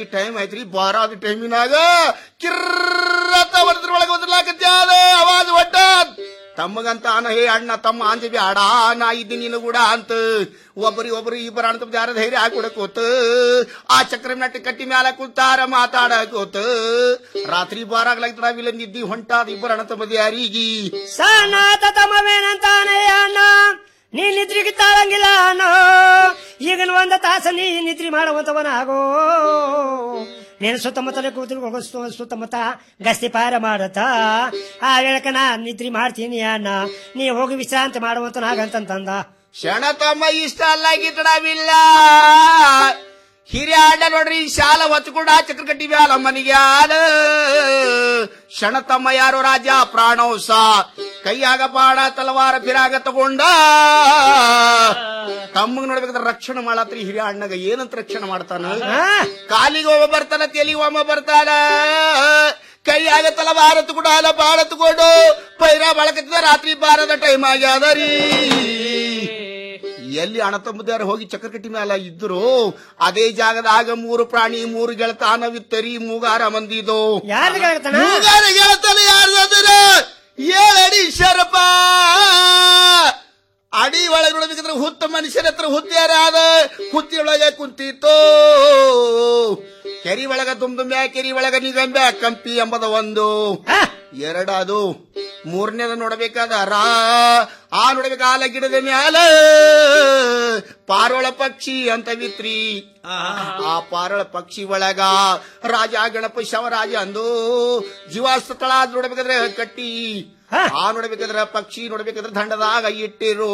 S10: ಟೈಮ್ ಐತ್ರಿ ಬಾರಾದ ಟೈಮಿನಾಗ ಕಿರ್ರತ ಹೊಡೆದ್ರ ಒಳಗೆ ಒದರ್ಲಾಕತ್ಯಾದ ಅವಾಜ್ ಒಟ್ಟ ತಮ್ಮಗಂತ ಅನ ಹೇ ಅಣ್ಣ ತಮ್ಮ ಅಂಜಬಿ ಆಡ ನಾ ಇದ್ದೀನಿ ನೀನು ಕೂಡ ಅಂತ ಒಬ್ಬರಿ ಒಬ್ಬರು ಇಬ್ಬರ ಅಣ್ಣ ತಮ್ಮ ಯಾರ ಧೈರ್ಯ ಹಾಕೊಡಕೋತ ಆ ಚಕ್ರ ನಟ್ಟಿ ಕಟ್ಟಿ ಮ್ಯಾಲ ಕುಂತಾರ ಮಾತಾಡಕೋತ ರಾತ್ರಿ ಬಾರಾಗ್ಲಾಗ್ತಡವಿಲ್ಲ ನಿದ್ದಿ ಹೊಂಟಾದ ಇಬ್ಬರ ಅಣ್ಣ ತಮ್ಮ ಯಾರಿಗಿ
S8: ಸನಾತ ತಮವೇನಂತಾನೆ ಅಣ್ಣ ನೀ ನಿದ್ರಿಗೆ ತಾಳಂಗಿಲ್ಲ ಅಣ್ಣ ಈಗಿನ ಒಂದ ತಾಸ ನೀ ನಿದ್ರಿ ಮಾಡುವಂತವನಾಗೋ ನೀನು ಸುತ್ತಮುತ್ತಲೇ ಕೂತು ಸುತ್ತಮುತ್ತ ಗಸ್ತಿ ಪಾರ ಮಾಡತ್ತ ಆ ವೇಳಕ ನಾ ನಿದ್ರಿ ಮಾಡ್ತೀನಿ ಅಣ್ಣ ನೀ ಹೋಗಿ ವಿಶ್ರಾಂತಿ ಮಾಡುವಂತನಾಗಂತಂದ
S10: ಶಣ ತಮ್ಮ ಇಷ್ಟ ಅಲ್ಲಾಗಿತ್ತಡವಿಲ್ಲ ಹಿರಿಯ ಅಡ್ಡ ನೋಡ್ರಿ ಶಾಲ ಹೊಚ್ಕೊಂಡ ಚಕ್ರ ಕಟ್ಟಿ ಬ್ಯಾಲ ಮನಿಗೆ ಆದ ಶಣ ತಮ್ಮ ಯಾರು ರಾಜ ಪ್ರಾಣೋಸ ಕೈಯಾಗ ಬಾಣ ತಲವಾರ ಫಿರಾಗ ತಗೊಂಡ ತಮ್ಮಗ್ ನೋಡ್ಬೇಕಾದ್ರೆ ರಕ್ಷಣೆ ಮಾಡತ್ರಿ ಹಿರಿಯ ಅಣ್ಣಗ ಏನಂತ ರಕ್ಷಣೆ ಮಾಡ್ತಾನ ಕಾಲಿಗೆ ಒಬ್ಬ ಬರ್ತಾನ ತೆಲಿಗೆ ಒಬ್ಬ ಬರ್ತಾನ ಕೈಯಾಗ ತಲವಾರ ತಗೊಂಡ ಬಾಣ ತಗೊಂಡು ಪೈರ ಬಳಕತ್ತಿದ ರಾತ್ರಿ ಬಾರದ ಟೈಮ್ ಆಗ್ಯಾದ ರೀ ಎಲ್ಲಿ ಅಣ್ಣ ತಮ್ಮದಾರ ಹೋಗಿ ಚಕ್ರಕಟ್ಟಿ ಮ್ಯಾಲ ಇದ್ರು ಅದೇ ಜಾಗದಾಗ ಮೂರು ಪ್ರಾಣಿ ಮೂರು ಗೆಳತಾನವಿತ್ತರಿ ಮೂಗಾರ ಮಂದಿದು
S8: ಯಾರ್ದು ಗೆಳತನ?
S10: ಮೂಗಾರ ಗೆಳತನ ಯಾರ್ದಾದ್ರ ಏಳಡಿ ಶರಪ ಅಡಿ ಒಳಗೆ ನೋಡ್ಬೇಕಂದ್ರೆ ಹುತ್ತ ಮನುಷ್ಯರ ಹತ್ರ ಹುತ್ತಿಯಾರಾದ ಹುತ್ತಿಯೊಳಗೆ ಕುಂತಿತ್ತು ಕೆರಿ ಒಳಗ ತುಂಬುಂಬ್ಯಾ ಕೆರಿ ಒಳಗ ನಿಗಂಬ್ಯಾ ಕಂಪಿ ಎಂಬುದ ಒಂದು ಎರಡದು ಮೂರನೇದ ನೋಡ್ಬೇಕಾದಾರ ಆ ನೋಡ್ಬೇಕ ಆಲ ಗಿಡದ ಮ್ಯಾಲ ಪಾರೋಳ ಪಕ್ಷಿ ಅಂತ ವಿತ್ರಿ ಆ ಪಾರೋಳ ಪಕ್ಷಿ ಒಳಗ ರಾಜ ಗಣಪ ಶವರಾಜ ಅಂದು ಜೀವಾಸ್ತಳ ನೋಡ್ಬೇಕಾದ್ರೆ ಕಟ್ಟಿ ಆ ನೋಡ್ಬೇಕಾದ್ರೆ ಪಕ್ಷಿ ನೋಡ್ಬೇಕಾದ್ರೆ ದಂಡದಾಗ ಇಟ್ಟಿರು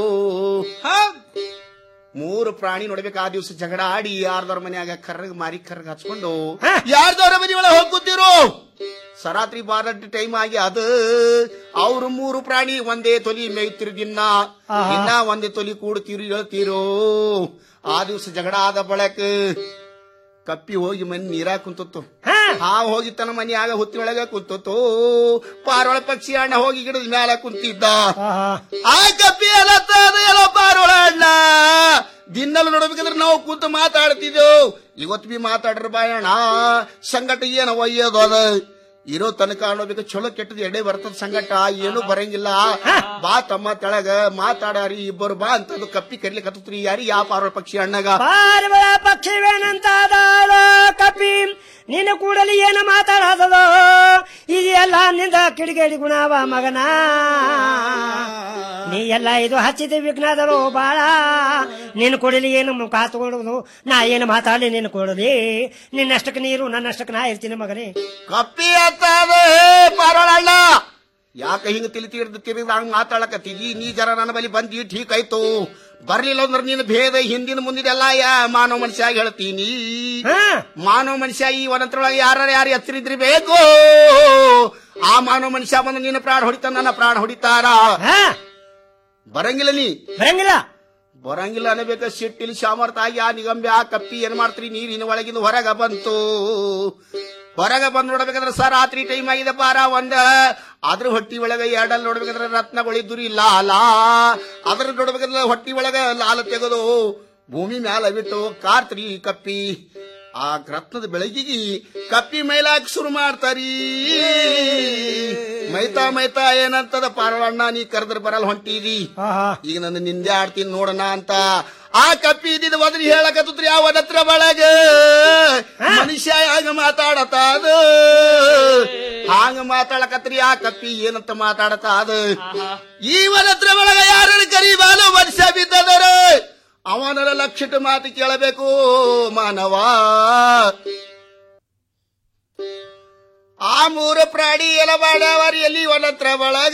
S10: ಮೂರು ಪ್ರಾಣಿ ನೋಡ್ಬೇಕು ಆ ದಿವಸ ಜಗಳ ಆಡಿ ಯಾರ್ದವ್ರ ಮನ್ಯಾಗ ಕರ್ರಗ್ ಮಾರಿ ಕರ್ರಗ್ ಹಚ್ಕೊಂಡು ಯಾರ್ದವ್ರ ಮನೆ ಒಳಗೆ ಹೋಗ್ಕೊತಿರು ಸರಾತ್ರಿ ಬಾರಟ್ ಟೈಮ್ ಆಗಿ ಅದು ಅವ್ರು ಮೂರು ಪ್ರಾಣಿ ಒಂದೇ ತೊಲಿ ಮೇಯ್ತಿರು ದಿನ ದಿನ ಒಂದೇ ತೊಲಿ ಕೂಡ್ತಿರು ಹೇಳ್ತಿರು ಆ ದಿವಸ ಜಗಳ ಆದ ಬಳಕ ಕಪ್ಪಿ ಹೋಗಿ ಮನೆ ನೀರಾಗ ಕುಂತತ್ತು ಹಾ ಹೋಗಿ ತನ್ನ ಮನೆಯಾಗ ಹುತ್ತಿ ಒಳಗ ಕುಂತತ್ತು ಪಾರೋಳ ಪಕ್ಷಿ ಅಣ್ಣ ಹೋಗಿ ಗಿಡದ ಮ್ಯಾಲ ಕುಂತಿದ್ದ ಆ ಕಪ್ಪಿ ಎಲ್ಲ ಎಲ್ಲ ಪಾರೋಳ ಅಣ್ಣ ದಿನಲ್ಲ ನೋಡ್ಬೇಕಂದ್ರೆ ನಾವು ಕೂತು ಮಾತಾಡ್ತಿದ್ದೆವು ಇವತ್ತು ಬಿ ಮಾತಾಡ್ರ ಬಾಯಣ್ಣ ಸಂಗಟ ಏನ ಒಯ್ಯೋದು ಅದ ಇರೋ ತನಕ ಅನ್ನೋಬೇಕು ಚಲೋ ಕೆಟ್ಟದ ಎಡೆ ಬರ್ತದ ಸಂಗಟ ಏನು ಬರಂಗಿಲ್ಲ ಬಾ ತಮ್ಮ ತೆಳಗ ಮಾತಾಡಾರಿ ಇಬ್ಬರು ಬಾ ಅಂತದು ಕಪ್ಪಿ ಕರಿಲಿಕ್ಕೆ ಹತ್ತತ್ರಿ ಯಾರಿ ಯಾ ಪಾರೋಳ ಪಕ್ಷಿ ಅಣ್ಣಗ
S8: ಪಾರ್ವಳ ಪಕ್ಷಿವೇನಂತಾದ ಕಪಿ ನಿನ್ನ ಕೂಡಲಿ ಏನು ಮಾತಾಡೋದದು ಇದೆಲ್ಲ ನಿಂದ ಕಿಡಿಗೇಡಿ ಗುಣವ ಮಗನ ನೀ ಎಲ್ಲ ಇದು ಹಚ್ಚಿದ ವಿಘ್ನದರು ಬಾಳ ನಿನ್ನ ಕೊಡಲಿ ಏನು ಮುಖ ತಗೊಳ್ಳೋದು ನಾ ಏನು ಮಾತಾಡಲಿ ನಿನ್ನ ಕೊಡಲಿ ನಿನ್ನಷ್ಟಕ್ಕೆ ನೀರು ನನ್ನಷ್ಟಕ್ಕೆ ನಾ ಇರ್ತೀನಿ ಮಗನೇ
S10: ಕಪ್ಪಿ ಅಂತದ ಪಾರೋಳ ಅಣ್ಣ ಯಾಕ ಹಿಂಗ ತಿಳಿ ತಿರ್ದು ತಿರುಗಿ ಹಂಗ ಮಾತಾಡಕತ್ತಿದಿ ನೀ ಜರ ನನ್ನ ಬಳಿ ಬಂದಿ ಠೀಕ್ ಆಯ್ತು ಬರ್ಲಿಲ್ಲ ಅಂದ್ರೆ ನೀನು ಭೇದ ಹಿಂದಿನ ಮುಂದಿದೆಲ್ಲ ಯಾ ಮಾನವ ಮನುಷ್ಯ ಹೇಳ್ತೀನಿ ಮಾನವ ಮನುಷ್ಯ ಈ ವನತ್ರೊಳಗೆ ಯಾರು ಯಾರು ಎಚ್ಚರಿದ್ರಿ ಬೇಕು ಆ ಮಾನವ ಮನುಷ್ಯ ಬಂದು ನಿನ್ನ ಪ್ರಾಣ ಹೊಡಿತಾನ ನನ್ನ ಪ್ರಾಣ ಹೊಡಿತಾರ ಬರಂಗಿಲ್ಲ ನೀ
S8: ಬರಂಗಿಲ್ಲ
S10: ಬರಂಗಿಲ್ಲ ಅನ್ನಬೇಕ ಸಿಟ್ಟಿಲಿ ಸಾಮರ್ಥ್ಯ ಆಗಿ ಆ ನಿಗಂಬೆ ಆ ಕಪ್ಪಿ ಏನ್ ಮಾಡ್ತೀರಿ ನೀರಿನ ಒಳಗಿಂದ ಹೊರಗ ಬಂತು ಹೊರಗ ಬಂದ್ ನೋಡ್ಬೇಕಾದ್ರೆ ಸರ್ ರಾತ್ರಿ ಟೈಮ್ ಆಗಿದೆ ಪಾರ ಒಂದ ಅದ್ರ ಹೊಟ್ಟಿ ಒಳಗ ಎರಡಲ್ಲಿ ನೋಡ್ಬೇಕಾದ್ರೆ ರತ್ನಗಳಿದ್ರು ಇಲ್ಲ ಅಲ್ಲ ಅದ್ರ ನೋಡ್ಬೇಕಾದ್ರೆ ಹೊಟ್ಟಿ ಒಳಗ ಲಾಲ ತೆಗೆದು ಭೂಮಿ ಮ್ಯಾಲ ಬಿಟ್ಟು ಕಾರ್ತ್ರಿ ಕಪ್ಪಿ ಆ ರತ್ನದ ಬೆಳಗಿಗೆ ಕಪ್ಪಿ ಮೈಲಾಕ್ ಶುರು ಮಾಡ್ತಾರೀ ಮೈತಾ ಮೈತಾ ಏನಂತದ ಪಾರವಣ್ಣ ನೀ ಕರೆದ್ರ ಬರಲ್ಲ ಹೊಂಟಿದಿ ಈಗ ನನ್ನ ನಿಂದೆ ಆಡ್ತೀನಿ ನೋಡೋಣ ಅಂತ ಆ ಕಪ್ಪಿ ಇದ್ದಿದ್ ಒದ್ರಿ ಹೇಳಕತ್ರಿ ಅವನ ಹತ್ರ ಒಳಗ ಮನುಷ್ಯ ಹಂಗ ಮಾತಾಡತ ಅದು ಹಾಂಗ ಮಾತಾಡಕತ್ರಿ ಆ ಕಪ್ಪಿ ಏನಂತ ಮಾತಾಡತ ಅದು ಇವನ ಹತ್ರ ಒಳಗ ಯಾರನ್ನ ಕರಿಬಾಲ ಮನುಷ್ಯ ಬಿದ್ದದರ ಅವನ ಲಕ್ಷಿತ ಮಾತು ಕೇಳಬೇಕು ಮಾನವ ಆ ಮೂರು ಪ್ರಾಣಿ ಎಲ್ಲ ಮಾಡವರಿ ಎಲ್ಲಿ ಒಂದತ್ರ ಒಳಗ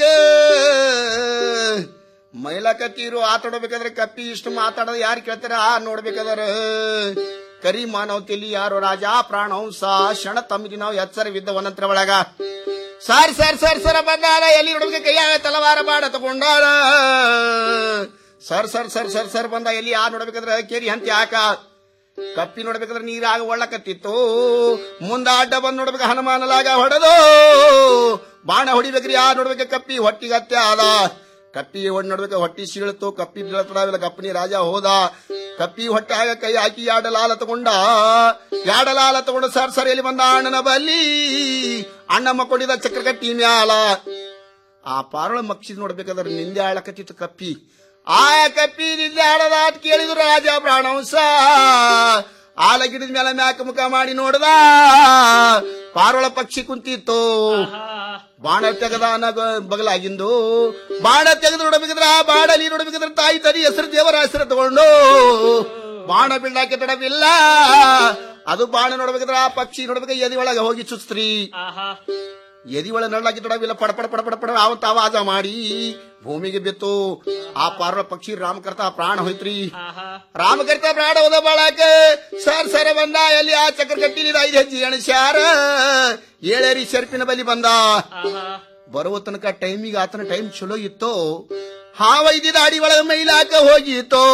S10: ಮೈಲಕತ್ತೀರು ಆತಾಡಬೇಕಾದ್ರೆ ಕಪ್ಪಿ ಇಷ್ಟು ಮಾತಾಡೋದು ಯಾರು ಕೇಳ್ತಾರ ಆ ನೋಡ್ಬೇಕಾದ್ರ ಕರಿ ಮಾನವ ತೆಲಿ ಯಾರು ರಾಜ ಪ್ರಾಣವಂಸ ಶಣ ತಮ್ಮಿಗೆ ನಾವು ಎಚ್ಚರವಿದ್ದ ಒಂದತ್ರ ಒಳಗ ಸರ್ ಸರ್ ಸರ್ ಸರ್ ಬಂದಾರ ಎಲ್ಲಿ ನೋಡ್ಬೇಕು ಕೈಯಾಗ ತಲವಾರ ಬಾಡ ತಗೊಂಡಾರ sir sir sir sir sir ಬಂದ ಎಲ್ಲಿ ಆ ನೋಡ್ಬೇಕಾದ್ರೆ ಕೇರಿ ಹಂತಿ ಯಾಕ ಕಪ್ಪಿ ನೋಡ್ಬೇಕಾದ್ರೆ ನೀರಾಗ ಒಳ್ಳಕತ್ತಿತ್ತು ಮುಂದ ಅಡ್ಡ ಬಂದ್ ನೋಡ್ಬೇಕು ಹನುಮಾನಲಾಗ ಹೊಡೆದು ಬಾಣ ಹೊಡಿಬೇಕ್ರಿ ಆ ನೋಡ್ಬೇಕು ಕಪ್ಪಿ ಹೊಟ್ಟಿಗತ್ತೆ ಆದ ಕಪ್ಪಿ ಒಡ್ ನೋಡ್ಬೇಕು ಹೊಟ್ಟಿ ಸೀಳ್ತು ಕಪ್ಪಿ ಬೀಳತ್ತಡಾವಿಲ್ಲ ಕಪ್ಪನಿ ರಾಜ ಹೋದ ಕಪ್ಪಿ ಹೊಟ್ಟಾಗ ಕೈ ಹಾಕಿ ಯಾಡಲಾಲ ತಗೊಂಡ ಯಾಡಲಾಲ ತಗೊಂಡು ಸರ್ ಸರ್ ಎಲ್ಲಿ ಬಂದ ಅಣ್ಣನ ಬಲ್ಲಿ ಅಣ್ಣಮ್ಮ ಕೊಡಿದ ಚಕ್ರಗಟ್ಟಿ ಮ್ಯಾಲ ಆ ಪಾರಳ ಮಕ್ಷಿ ನೋಡ್ಬೇಕಾದ್ರೆ ನಿಂದೆ ಆಳಕತ್ತಿತ್ತು ಕಪ್ಪಿ ಆ ಕಪ್ಪಿ ನಿಂದೆ ಆಡದ ಅಂತ ಕೇಳಿದ್ರು ರಾಜ ಪ್ರಾಣವಂಸ ಆಲ ಗಿಡದ ಮೇಲೆ ಮ್ಯಾಕ ಮುಖ ಮಾಡಿ ನೋಡ್ದ ಪಾರೋಳ ಪಕ್ಷಿ ಕುಂತಿತ್ತು ಬಾಣ ತೆಗೆದ ನಗ ಬಗಲಾಗಿಂದು ಬಾಣ ತೆಗೆದು ನೋಡಬೇಕಿದ್ರ ಆ ಬಾಣಲಿ ನೋಡಬೇಕಿದ್ರ ತಾಯಿ ತರಿ ಹೆಸರು ದೇವರ ಹೆಸರು ತಗೊಂಡು ಬಾಣ ಬೀಳಾಕೆ ತಡವಿಲ್ಲ ಅದು ಬಾಣ ನೋಡ್ಬೇಕಿದ್ರ ಆ ಪಕ್ಷಿ ನೋಡ್ಬೇಕು ಎದಿ ಒಳಗೆ ಹೋಗಿ ಚುಸ್ತ್ರಿ ಎದಿ ಒಳಗೆ ನಡ್ಲಾಕಿ ತಡವಿಲ್ಲ ಪಡ ಪಡ ಪಡ ಪಡ ಪಡ ಅವಂತ ಆವಾಜ ಮಾಡಿ ಭೂಮಿಗೆ ಬಿತ್ತು ಆ ಪಾರ್ವ ಪಕ್ಷಿ ರಾಮಕರ್ತ ಪ್ರಾಣ ಹೋಯ್ತ್ರಿ ರಾಮಕರ್ತ ಪ್ರಾಣ ಹೋದ ಬಾಳಕ ಸರ್ ಸರ ಬಂದ ಎಲ್ಲಿ ಆ ಚಕ್ರ ಕಟ್ಟಿದ ಐದು ಹೆಜ್ಜೆ ಎಣಸ್ಯಾರ ಏಳೇರಿ ಶರ್ಪಿನ ಬಲಿ ಬಂದ ಬರುವ ತನಕ ಟೈಮಿಗೆ ಆತನ ಟೈಮ್ ಚಲೋ ಇತ್ತು ಹಾವ ಇದ್ದಿದ ಅಡಿ ಒಳಗೆ ಮೈಲಾಕ ಹೋಗಿತ್ತೋ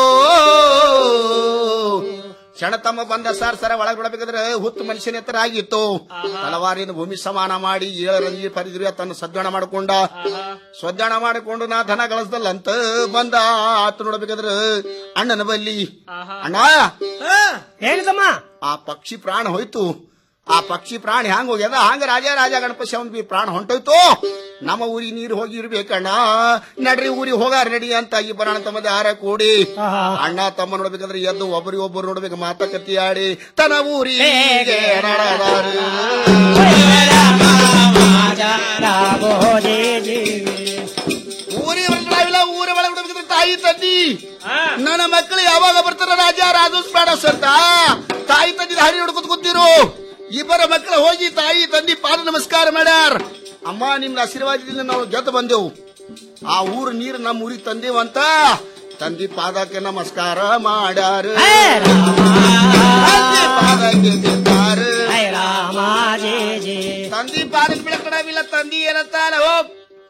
S10: ಕ್ಷಣ ತಮ್ಮ ಬಂದ ಸರ್ ಸರ ಒಳಗೆ ಬಿಡಬೇಕಾದ್ರೆ ಹುತ್ತು ಮನುಷ್ಯನ ಎತ್ತರ ಆಗಿತ್ತು ತಲವಾರಿನ ಭೂಮಿ ಸಮಾನ ಮಾಡಿ ಏಳರ ನೀರು ಪರಿದ್ರು ತನ್ನ ಸದ್ಗಣ ಮಾಡಿಕೊಂಡ ಸದ್ಗಣ ಮಾಡಿಕೊಂಡು ನಾ ಧನ ಗಳಿಸ್ದಲ್ಲಂತ ಬಂದ ಆತ ನೋಡ್ಬೇಕಾದ್ರೆ ಅಣ್ಣನ ಬಲ್ಲಿ ಅಣ್ಣ
S8: ಹೇಳಿದಮ್ಮ
S10: ಆ ಪಕ್ಷಿ ಪ್ರಾಣ ಹೋಯ್ತು ಆ ಪಕ್ಷಿ ಪ್ರಾಣ ಹ್ಯಾಂಗ ಹೋಗ್ಯದ ಹಂಗ ರಾಜ ರಾಜ ಗಣಪತಿ ಅವನ್ ಬಿ ಪ್ರಾಣ ಹೊಂಟೋಯ್ತು ನಮ್ಮ ಊರಿಗೆ ನೀರು ಹೋಗಿ ಇರ್ಬೇಕಣ್ಣ ನಡ್ರಿ ಊರಿಗೆ ಹೋಗಾರ ನಡಿ ಅಂತ ಇಬ್ಬರ ಅಣ್ಣ ತಮ್ಮದ ಆರ ಕೂಡಿ ಅಣ್ಣ ತಮ್ಮ ನೋಡ್ಬೇಕಾದ್ರೆ ಎದ್ದು ಒಬ್ಬರಿಗೆ ಒಬ್ಬರು ನೋಡ್ಬೇಕು ಮಾತುಕತೆ ಆಡಿ ತನ್ನ ಊರಿಗೆ ನಡೆದಾರು. ಊರಿಗೆ ಬರ್ತಾವಿಲ್ಲ ಊರ ಒಳಗೆ ಬಿಡ್ಬೇಕಿದ್ರೆ ತಾಯಿ ತಂದಿ ನನ್ನ ಮಕ್ಕಳು ಯಾವಾಗ ಬರ್ತಾರ ರಾಜ ರಾಜೋಸ್ ಬೇಡಸ್ ಅಂತ ತಾಯಿ ತಂದಿ ಹರಿ ಹಿಡ್ಕೊತ ಕೂತಿರು ಇಬ್ಬರ ಮಕ್ಕಳು ಹೋಗಿ ತಾಯಿ ತಂದಿ ಪಾದ ನಮಸ್ಕಾರ ಮಾಡ್ಯಾರ ಅಮ್ಮ ನಿಮ್ನ ಆಶೀರ್ವಾದದಿಂದ ನಾವು ಗೆದ್ದು ಬಂದೆವು ಆ ಊರು ನೀರು ನಮ್ಮ ಊರಿಗೆ ತಂದೇವಂತ ತಂದಿ ಪಾದಕ್ಕೆ ನಮಸ್ಕಾರ ಮಾಡ್ಯಾರ ತಂದಿ ಪಾದಕ್ಕೆ ಬಿದ್ದಾರ. ತಂದಿ ಪಾದಕ್ಕೆ ಬಿಡಕಡವಿಲ್ಲ ತಂದಿ ಏನಂತಾನ ಹೋಗ್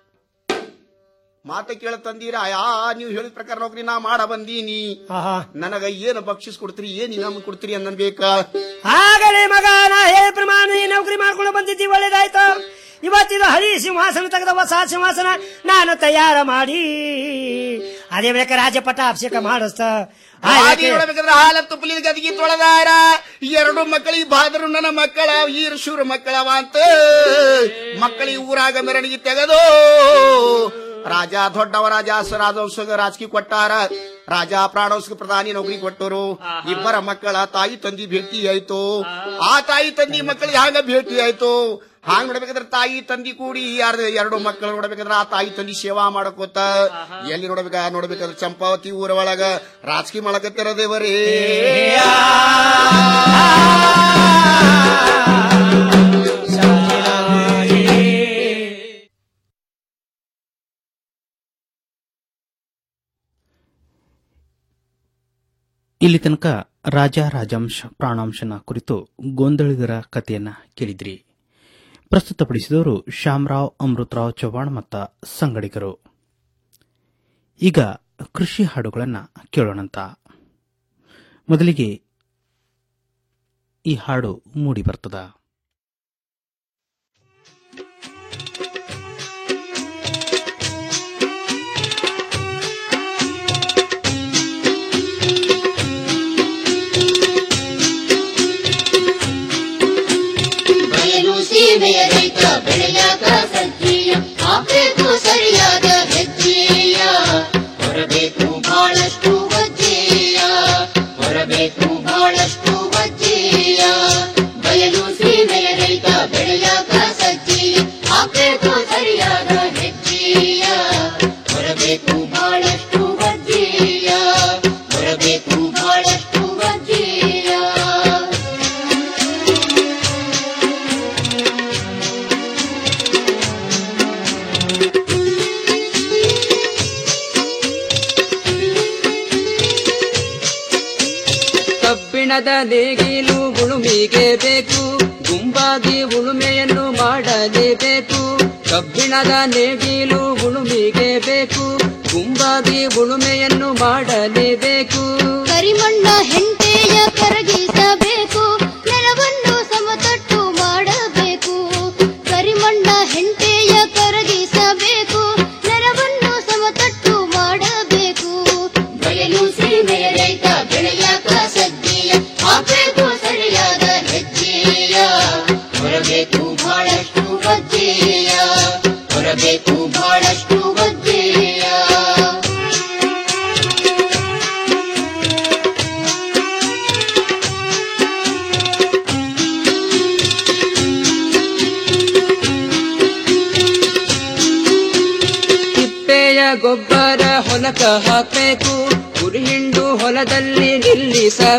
S10: ಮಾತ ಕೇಳ ತಂದೀರ ಯಾ ನೀವು ಹೇಳಿದ ಪ್ರಕಾರ ನೌಕರಿ ನಾ ಮಾಡ ಬಂದೀನಿ ನನಗ ಏನು ಬಕ್ಷಿಸ್ ಕೊಡ್ತೀರಿ ಏನ್ ಇನಾಮ ಕೊಡ್ತೀರಿ ಅನ್ನನ್ಬೇಕ
S8: ಆಗಲೇ ಮಗ ನಾ ಹೇ ಪ್ರಮಾಣ ಈ ನೌಕರಿ ಮಾಡ್ಕೊಂಡು ಬಂದಿದ್ದಿ ಒಳ್ಳೇದಾಯ್ತು ಇವತ್ತಿದು ಹಳಿ ಸಿಂಹಾಸನ ತೆಗೆದ ಹೊಸ ಸಿಂಹಾಸನ ನಾನು ತಯಾರ ಮಾಡಿ ಅದೇ ಬೇಕಾ ರಾಜ ಪಟ್ಟಾಭಿಷೇಕ ಮಾಡಿಸ್ತ
S10: ಹಾದಿ ನೋಡಬೇಕಾದ್ರೆ ಹಾಲ ತುಪ್ಪಲಿ ಗದಗಿ ತೊಳೆದಾರ ಎರಡು ಮಕ್ಕಳಿಗೆ ಬಾದರು ನನ್ನ ಮಕ್ಕಳ ಈರು ಶೂರ ಮಕ್ಕಳವ ಅಂತ ಮಕ್ಕಳಿಗೆ ಊರಾಗ ಮೆರವಣಿಗೆ ತೆಗೆದು ರಾಜ ದೊಡ್ಡವ ರಾಜ ರಾಜವಂಶಗ ರಾಜಕೀಯ ಕೊಟ್ಟಾರ ರಾಜ ಪ್ರಾಣವಂಶಕ್ಕೆ ಪ್ರಧಾನಿ ನೌಕರಿ ಕೊಟ್ಟರು ಇಬ್ಬರ ಮಕ್ಕಳ ತಾಯಿ ತಂದಿ ಭೇಟಿ ಆಯ್ತು ಆ ತಾಯಿ ತಂದಿ ಮಕ್ಕಳಿಗೆ ಹ್ಯಾಂಗ ಭೇಟಿ ಆಯ್ತು ಹಾಂಗ್ ನೋಡ್ಬೇಕಾದ್ರೆ ತಾಯಿ ತಂದಿ ಕೂಡಿ ಯಾರ್ದು ಎರಡು ಮಕ್ಕಳು ನೋಡ್ಬೇಕಾದ್ರೆ ಆ ತಾಯಿ ತಂದಿ ಸೇವಾ ಮಾಡಕೋತ ಎಲ್ಲಿ ನೋಡ್ಬೇಕ ನೋಡ್ಬೇಕಾದ್ರೆ ಚಂಪಾವತಿ ಊರ ಒಳಗ ರಾಜಕೀಯ ಮಾಡಕತ್ತಿರ ದೇವರೇ
S1: ಇಲ್ಲಿ ತನಕ ರಾಜ ರಾಜಂಶ ಪ್ರಾಣಾಂಶನ ಕುರಿತು ಗೊಂದಳಿಗರ ಕಥೆಯನ್ನ ಕೇಳಿದ್ರಿ ಪ್ರಸ್ತುತಪಡಿಸಿದವರು ಶ್ಯಾಮರಾವ್ ಅಮೃತರಾವ್ ಚವ್ಹಾಣ್ ಮತ್ತ ಸಂಗಡಿಗರು ಈಗ ಕೃಷಿ ಹಾಡುಗಳನ್ನ ಕೇಳೋಣಂತ ಮೊದಲಿಗೆ ಈ ಹಾಡು ಮೂಡಿ ಬರ್ತದ
S11: ಬಯಲು ಸೀಮೆಯ ರೈತ ಬೆಳೆಯಾಗ ಸಜ್ಜೀಯ ಹಾಕಬೇಕು ಸರಿಯಾದ ಹೆಜ್ಜೆಯ ಹೊರಬೇಕು ಬಹಳಷ್ಟು ವಜ್ಜೆಯ ಹೊರಬೇಕು ಬಹಳಷ್ಟು ವಜ್ಜೆಯ ಬಯಲು ಸೀಮೆಯ ರೈತ ಬೆಳೆಯಾಗ ಸಜ್ಜೀಯ ಹಾಕಬೇಕು ಸರಿಯಾದ ಹೆಜ್ಜೆಯ ಹೊರಬೇಕು ಬಹಳಷ್ಟು ವಜ್ಜೆಯ ಹೊರಬೇಕು ಬಹಳಷ್ಟು ವಜ್ಜೆಯ
S12: ಕಬ್ಬಿಣದ ನೇಗಿಲು ಉಳುಮಿಗೆ ಬೇಕು ಗುಂಪಾಗಿ ಉಳುಮೆಯನ್ನು ಮಾಡಲೇಬೇಕು ಕಬ್ಬಿಣದ ನೇಗಿಲು ಉಳುಮಿಗೆ ಬೇಕು ಗುಂಪಾಗಿ ಉಳುಮೆಯನ್ನು ಮಾಡಲೇಬೇಕು
S11: ಕರಿಮಣ್ಣ ಹೆಂಟೆಯ ಕರಗಿಸಬೇಕು ನೆಲವನ್ನು ಸಮತಟ್ಟು ಮಾಡಬೇಕು ಕರಿಮಣ್ಣ ಹೆಂಟೆಯ ಕರಗಿಸಬೇಕು ನೆಲವನ್ನು ಸಮತಟ್ಟು ಮಾಡಬೇಕು ಬಯಲು ಸೀಮೆಯ ರೈತ ಬೆಳೆಯ
S12: ಗೊಬ್ಬರ ಹೊಲಕ ಹಾಕಬೇಕು ಕುರಿಹಿಂಡು ಹೊಲದಲ್ಲಿ ನಿಲ್ಲಿಸಬೇಕು